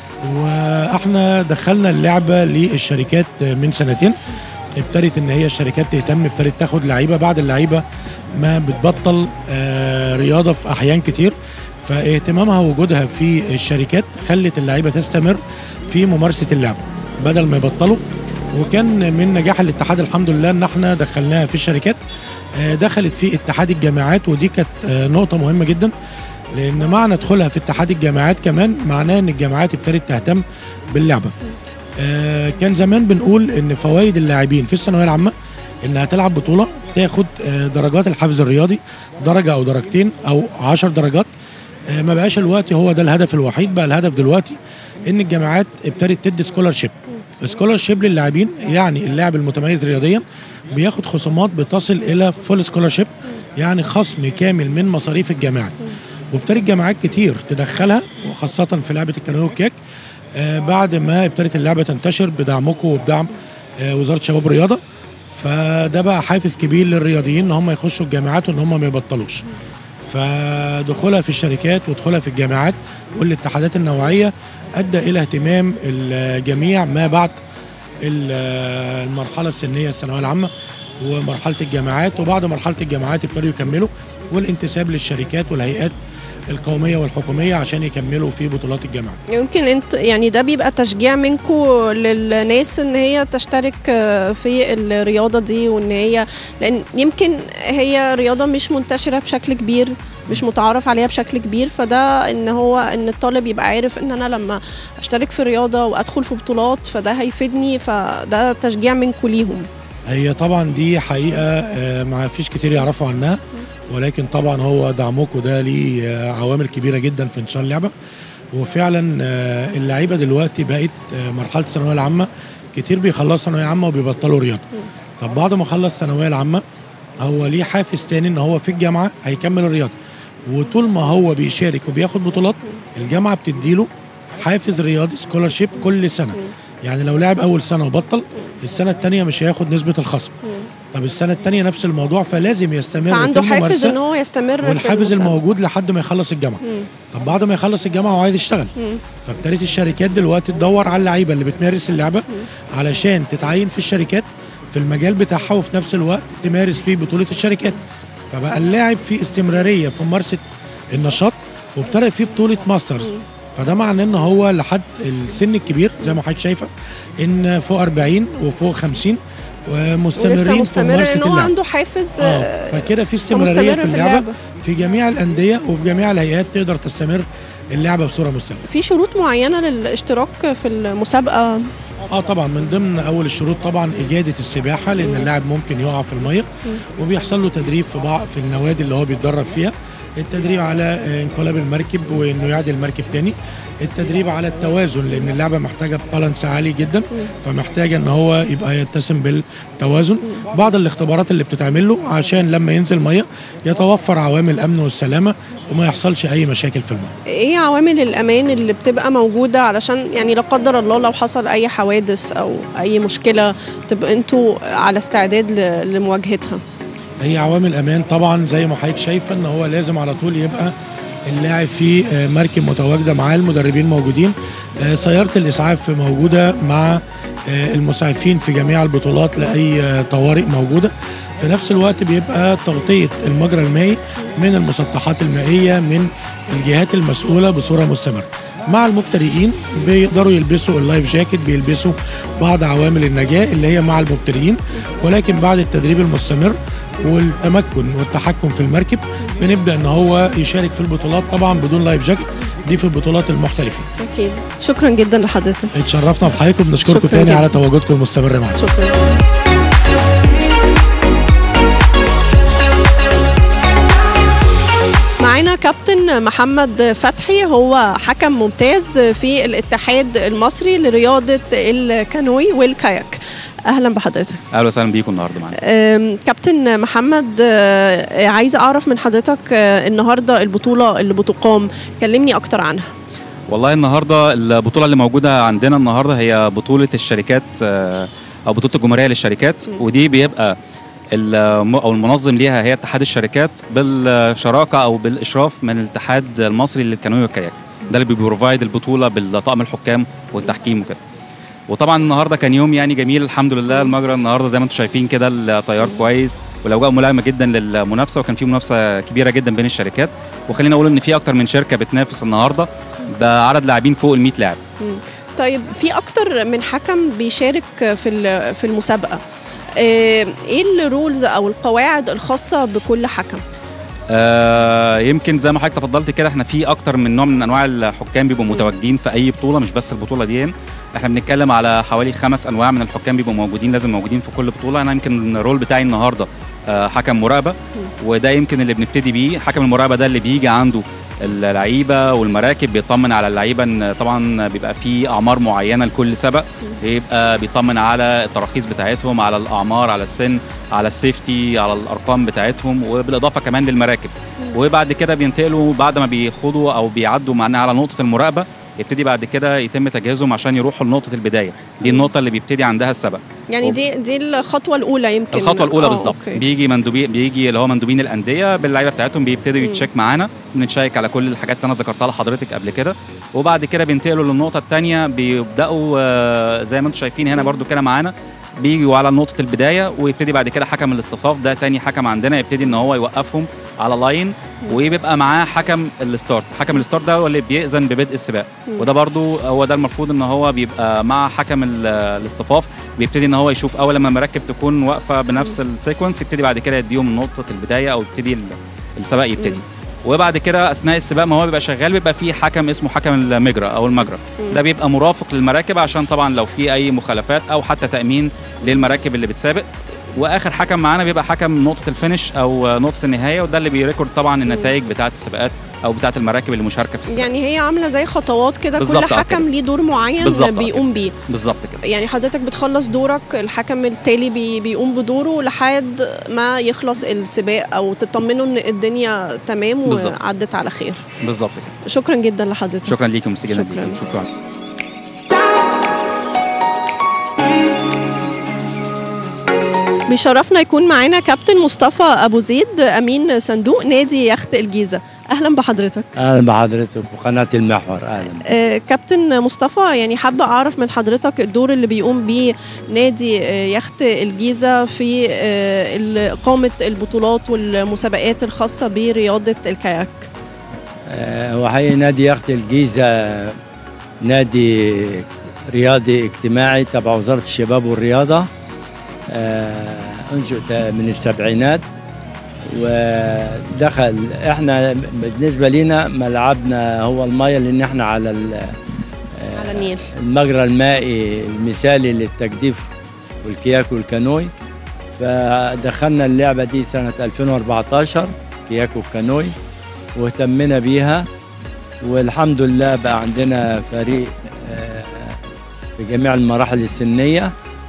واحنا دخلنا اللعبه للشركات من سنتين ابتدت ان هي الشركات تهتم ابتدت تاخد لعيبه بعد اللعيبه ما بتبطل آه، رياضه في احيان كتير فاهتمامها وجودها في الشركات خلت اللعيبه تستمر في ممارسه اللعبه بدل ما يبطلوا وكان من نجاح الاتحاد الحمد لله ان احنا دخلناها في الشركات آه، دخلت في اتحاد الجامعات ودي كانت آه، نقطه مهمه جدا لان معنى دخولها في اتحاد الجامعات كمان معناه ان الجامعات ابتدت تهتم باللعبه آه، كان زمان بنقول ان فوائد اللاعبين في الثانويه العامه انها تلعب بطوله تاخد آه، درجات الحافز الرياضي درجه او درجتين او عشر درجات آه، ما بقاش الوقت هو ده الهدف الوحيد بقى الهدف دلوقتي ان الجامعات ابتدت تدي سكولارشيب سكولارشيب للاعبين يعني اللاعب المتميز رياضيا بياخد خصومات بتصل الى فول سكولارشيب يعني خصم كامل من مصاريف الجامعات وابتدت جامعات كتير تدخلها وخاصه في لعبه الكانو والكيك آه، بعد ما ابتدت اللعبه تنتشر بدعمكم وبدعم آه، وزاره الشباب والرياضه فده بقى حافز كبير للرياضيين ان هم يخشوا الجامعات وان هم ما يبطلوش فدخولها في الشركات ودخولها في الجامعات والاتحادات النوعيه ادى الى اهتمام الجميع ما بعد ال- المرحله السنيه الثانويه العامه ومرحله الجامعات وبعد مرحله الجامعات ابتدوا يكملوا والانتساب للشركات والهيئات القوميه والحكوميه عشان يكملوا في بطولات الجامعات يمكن انت يعني ده بيبقى تشجيع منكم للناس ان هي تشترك آه، في الرياضه دي وان هي لان يمكن هي رياضه مش منتشره بشكل كبير مش متعارف عليها بشكل كبير فده ان هو ان الطالب يبقى عارف ان انا لما اشترك في رياضه وادخل في بطولات فده هيفيدني فده تشجيع منكم ليهم هي طبعا دي حقيقه آه، ما فيش كتير يعرفوا عنها ولكن طبعا هو دعمكم ده ليه آه، عوامل كبيره جدا في انتشار اللعبه وفعلا آه، اللعيبه دلوقتي بقت آه، مرحله الثانويه العامه كتير بيخلصوا ثانويه عامه وبيبطلوا رياضه طب بعد ما خلص الثانويه العامه هو ليه حافز تاني ان هو في الجامعه هيكمل الرياضه وطول ما هو بيشارك وبياخد بطولات الجامعه بتديله حافز رياضي سكولارشيب كل سنه يعني لو لعب اول سنه وبطل السنه الثانيه مش هياخد نسبه الخصم طب السنه الثانيه نفس الموضوع فلازم يستمر فعنده في حافز الممارسه ان هو يستمر في والحافز المسابقة. الموجود لحد ما يخلص الجامعه مم. طب بعد ما يخلص الجامعه وعايز يشتغل مم. فابتدت الشركات دلوقتي تدور على اللعيبه اللي بتمارس اللعبه علشان تتعين في الشركات في المجال بتاعها وفي نفس الوقت تمارس فيه بطوله الشركات فبقى اللاعب في استمراريه في ممارسه النشاط وابتدى فيه بطوله ماسترز فده معناه ان هو لحد السن الكبير زي ما حضرتك شايفه ان فوق 40 وفوق 50 ولسه ومستمرين في مستمر ممارسه ان هو اللعب عنده حافز اه آه، فكده في ومستمر استمراريه في في اللعبه اللعبة. في جميع الانديه وفي جميع الهيئات تقدر تستمر اللعبه بصوره مستمره في شروط معينه للاشتراك في المسابقه اه طبعا من ضمن اول الشروط طبعا اجاده السباحه لان اللاعب ممكن يقع في الميه وبيحصل له تدريب في بعض في النوادي اللي هو بيتدرب فيها التدريب على آه، انقلاب المركب وانه يعدل المركب تاني التدريب على التوازن لان اللعبه محتاجه بالانس عالي جدا فمحتاجه ان هو يبقى يتسم بالتوازن بعض الاختبارات اللي بتتعمل له عشان لما ينزل ميه يتوفر عوامل الامن والسلامه وما يحصلش اي مشاكل في الميه ايه عوامل الامان اللي بتبقى موجوده علشان يعني لا قدر الله لو حصل اي حوادث او اي مشكله تبقى انتوا على استعداد ل- لمواجهتها هي عوامل امان طبعا زي ما حضرتك شايفه ان هو لازم على طول يبقى اللاعب في آه، مركب متواجده معاه المدربين موجودين آه، سياره الاسعاف موجوده مع آه، المسعفين في جميع البطولات لاي آه، طوارئ موجوده في نفس الوقت بيبقى تغطيه المجرى المائي من المسطحات المائيه من الجهات المسؤوله بصوره مستمره مع المبتدئين بيقدروا يلبسوا اللايف جاكيت بيلبسوا بعض عوامل النجاه اللي هي مع المبتدئين ولكن بعد التدريب المستمر والتمكن والتحكم في المركب بنبدا ان هو يشارك في البطولات طبعا بدون لايف جاكيت دي في البطولات المحترفه اكيد شكرا جدا لحضرتك اتشرفنا بحضراتكم بنشكركم شكراً تاني جداً. على تواجدكم المستمر معنا شكرا معانا كابتن محمد فتحي هو حكم ممتاز في الاتحاد المصري لرياضة الكانوي والكاياك اهلا بحضرتك اهلا وسهلا بيكم النهارده معانا أم، كابتن محمد آه، عايزه اعرف من حضرتك آه، النهارده البطوله اللي بتقام كلمني اكتر عنها والله النهارده البطوله اللي موجوده عندنا النهارده هي بطوله الشركات آه، او بطوله الجمهوريه للشركات ودي بيبقى الم- او المنظم ليها هي اتحاد الشركات بالشراكه او بالاشراف من الاتحاد المصري للكانوي والكاياك ده اللي بيبروفايد البطوله بالطاقم الحكام والتحكيم وكده وطبعا النهارده كان يوم يعني جميل الحمد لله المجرى النهارده زي ما انتم شايفين كده التيار كويس والاوجاء ملائمه جدا للمنافسه وكان في منافسه كبيره جدا بين الشركات وخلينا اقول ان في اكتر من شركه بتنافس النهارده بعدد لاعبين فوق ال 100 لاعب مم. طيب في اكتر من حكم بيشارك في ال- في المسابقه آه، ايه الرولز او القواعد الخاصه بكل حكم آه يمكن زي ما حضرتك تفضلت كده احنا في اكتر من نوع من انواع الحكام بيبقوا متواجدين في اي بطوله مش بس البطوله دي احنا بنتكلم على حوالي خمس انواع من الحكام بيبقوا موجودين لازم موجودين في كل بطوله انا يمكن الرول بتاعي النهارده آه حكم مراقبه وده يمكن اللي بنبتدي بيه حكم المراقبه ده اللي بيجي عنده اللعيبه والمراكب بيطمن على اللعيبه ان طبعا بيبقى في اعمار معينه لكل سبق بيبقى بيطمن على التراخيص بتاعتهم على الاعمار على السن على السيفتي على الارقام بتاعتهم وبالاضافه كمان للمراكب وبعد كده بينتقلوا بعد ما بيخوضوا او بيعدوا معنا على نقطه المراقبه يبتدي بعد كده يتم تجهيزهم عشان يروحوا لنقطه البدايه دي النقطه اللي بيبتدي عندها السبق يعني دي دي الخطوه الاولى يمكن الخطوه الاولى آه، بالظبط أوكي. بيجي مندوبي بيجي اللي هو مندوبين الانديه باللعيبه بتاعتهم بيبتدوا يتشيك معانا بنتشيك على كل الحاجات اللي انا ذكرتها لحضرتك قبل كده وبعد كده بينتقلوا للنقطه الثانيه بيبداوا آه، زي ما انتم شايفين هنا برضو كده معانا بيجوا على نقطه البدايه ويبتدي بعد كده حكم الاصطفاف ده تاني حكم عندنا يبتدي ان هو يوقفهم على لاين وبيبقى معاه حكم الستارت حكم الستارت ده هو اللي بيأذن ببدء السباق مم. وده برضو هو ده المفروض ان هو بيبقى مع حكم ال- الاصطفاف بيبتدي ان هو يشوف اول لما المراكب تكون واقفه بنفس السيكونس يبتدي بعد كده يديهم نقطه البدايه او يبتدي ال- السباق يبتدي وبعد كده اثناء السباق ما هو بيبقى شغال بيبقى في حكم اسمه حكم المجرى او المجرى مم. ده بيبقى مرافق للمراكب عشان طبعا لو في اي مخالفات او حتى تامين للمراكب اللي بتسابق واخر حكم معانا بيبقى حكم نقطه الفينش او نقطه النهايه وده اللي بيريكورد طبعا النتائج بتاعه السباقات او بتاعه المراكب اللي مشاركه في السباق يعني هي عامله زي خطوات كده كل بالظبط، آه حكم كده. ليه دور معين بالظبط، آه بيقوم بيه بالظبط كده يعني حضرتك بتخلص دورك الحكم التالي بي بيقوم بدوره لحد ما يخلص السباق او تطمنوا ان الدنيا تمام بالظبط. وعدت على خير بالظبط كده شكرا جدا لحضرتك شكرا ليكم ميرسي جدا شكراً. ليكم. شكرا بيشرفنا يكون معانا كابتن مصطفى ابو زيد امين صندوق نادي يخت الجيزه اهلا بحضرتك اهلا بحضرتك وقناه المحور اهلا آه، كابتن مصطفى يعني حابة أعرف من حضرتك الدور اللي بيقوم بيه نادي آه، يخت الجيزة في آه، إقامة البطولات والمسابقات الخاصة برياضة الكاياك آه، هو حقيقي نادي يخت الجيزة نادي رياضي اجتماعي تبع وزارة الشباب والرياضة آه، أنشئ من السبعينات ودخل احنا بالنسبة لنا ملعبنا هو المية لأن احنا على ال- على النيل المجرى المائي المثالي للتجديف والكياك والكانوي فدخلنا اللعبة دي سنة 2014 كياك والكانوي واهتمنا بيها والحمد لله بقى عندنا فريق آه، في جميع المراحل السنية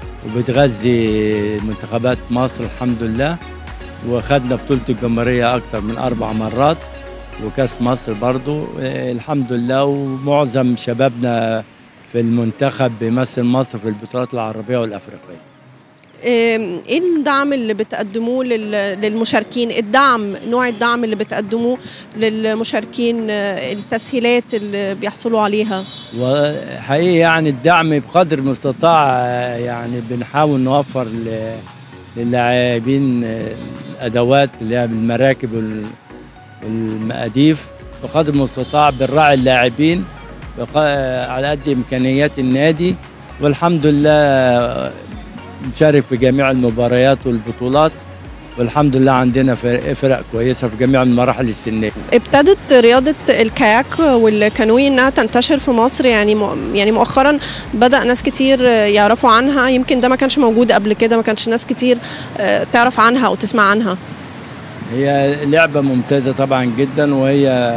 وبتغذي منتخبات مصر الحمد لله وخدنا بطولة الجمهورية أكتر من أربع مرات وكاس مصر برضو آه، الحمد لله ومعظم شبابنا في المنتخب بيمثل مصر في البطولات العربية والأفريقية آم، ايه الدعم اللي بتقدموه لل- للمشاركين الدعم نوع الدعم اللي بتقدموه للمشاركين آه، التسهيلات اللي بيحصلوا عليها وحقيقي يعني الدعم بقدر المستطاع آه، يعني بنحاول نوفر ل- للاعبين آه، الادوات اللي هي المراكب وال- والمقاديف بقدر المستطاع بنراعي اللاعبين بق- آه، على قد امكانيات النادي والحمد لله آه، نشارك في جميع المباريات والبطولات والحمد لله عندنا فرق فرق كويسه في جميع المراحل السنيه ابتدت رياضة الكاياك والكانوي انها تنتشر في مصر يعني م- يعني مؤخرا بدأ ناس كتير يعرفوا عنها يمكن ده ما كانش موجود قبل كده ما كانش ناس كتير آه، تعرف عنها او تسمع عنها هي لعبة ممتازة طبعا جدا وهي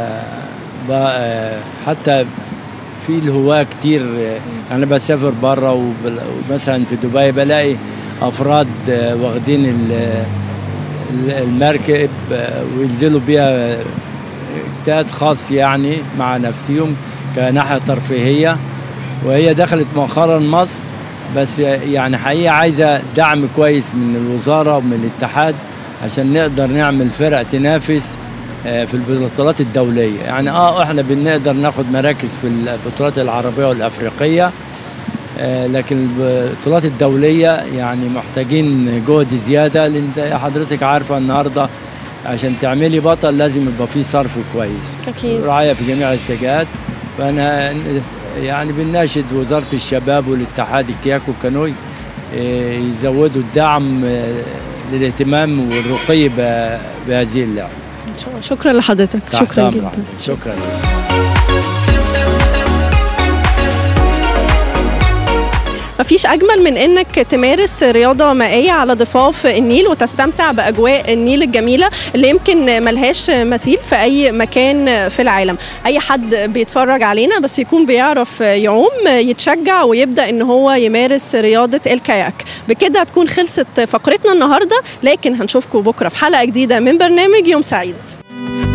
بقى حتى في الهواة كتير أنا بسافر بره وبل- ومثلا في دبي بلاقي أفراد واخدين ال- ال- المركب وينزلوا بيها اجتهاد خاص يعني مع نفسهم كناحية ترفيهية وهي دخلت مؤخرا مصر بس يعني حقيقة عايزة دعم كويس من الوزارة ومن الاتحاد عشان نقدر نعمل فرق تنافس آه، في البطولات الدولية يعني اه احنا بنقدر ناخد مراكز في البطولات العربية والأفريقية آه، لكن البطولات الدولية يعني محتاجين جهد زيادة لأن انت حضرتك عارفة النهاردة عشان تعملي بطل لازم يبقى فيه صرف كويس أكيد. رعاية في جميع الاتجاهات فأنا يعني بنناشد وزارة الشباب والاتحاد الكياك والكانوي آه، يزودوا الدعم آه، للاهتمام والرقي ب- بهذه اللعبة شكرا لحضرتك تحت شكرا أمر جدا حضرتك. شكرا مفيش أجمل من إنك تمارس رياضة مائية على ضفاف النيل وتستمتع بأجواء النيل الجميلة اللي يمكن ملهاش مثيل في أي مكان في العالم أي حد بيتفرج علينا بس يكون بيعرف يعوم يتشجع ويبدأ إن هو يمارس رياضة الكاياك بكده هتكون خلصت فقرتنا النهاردة لكن هنشوفكم بكرة في حلقة جديدة من برنامج يوم سعيد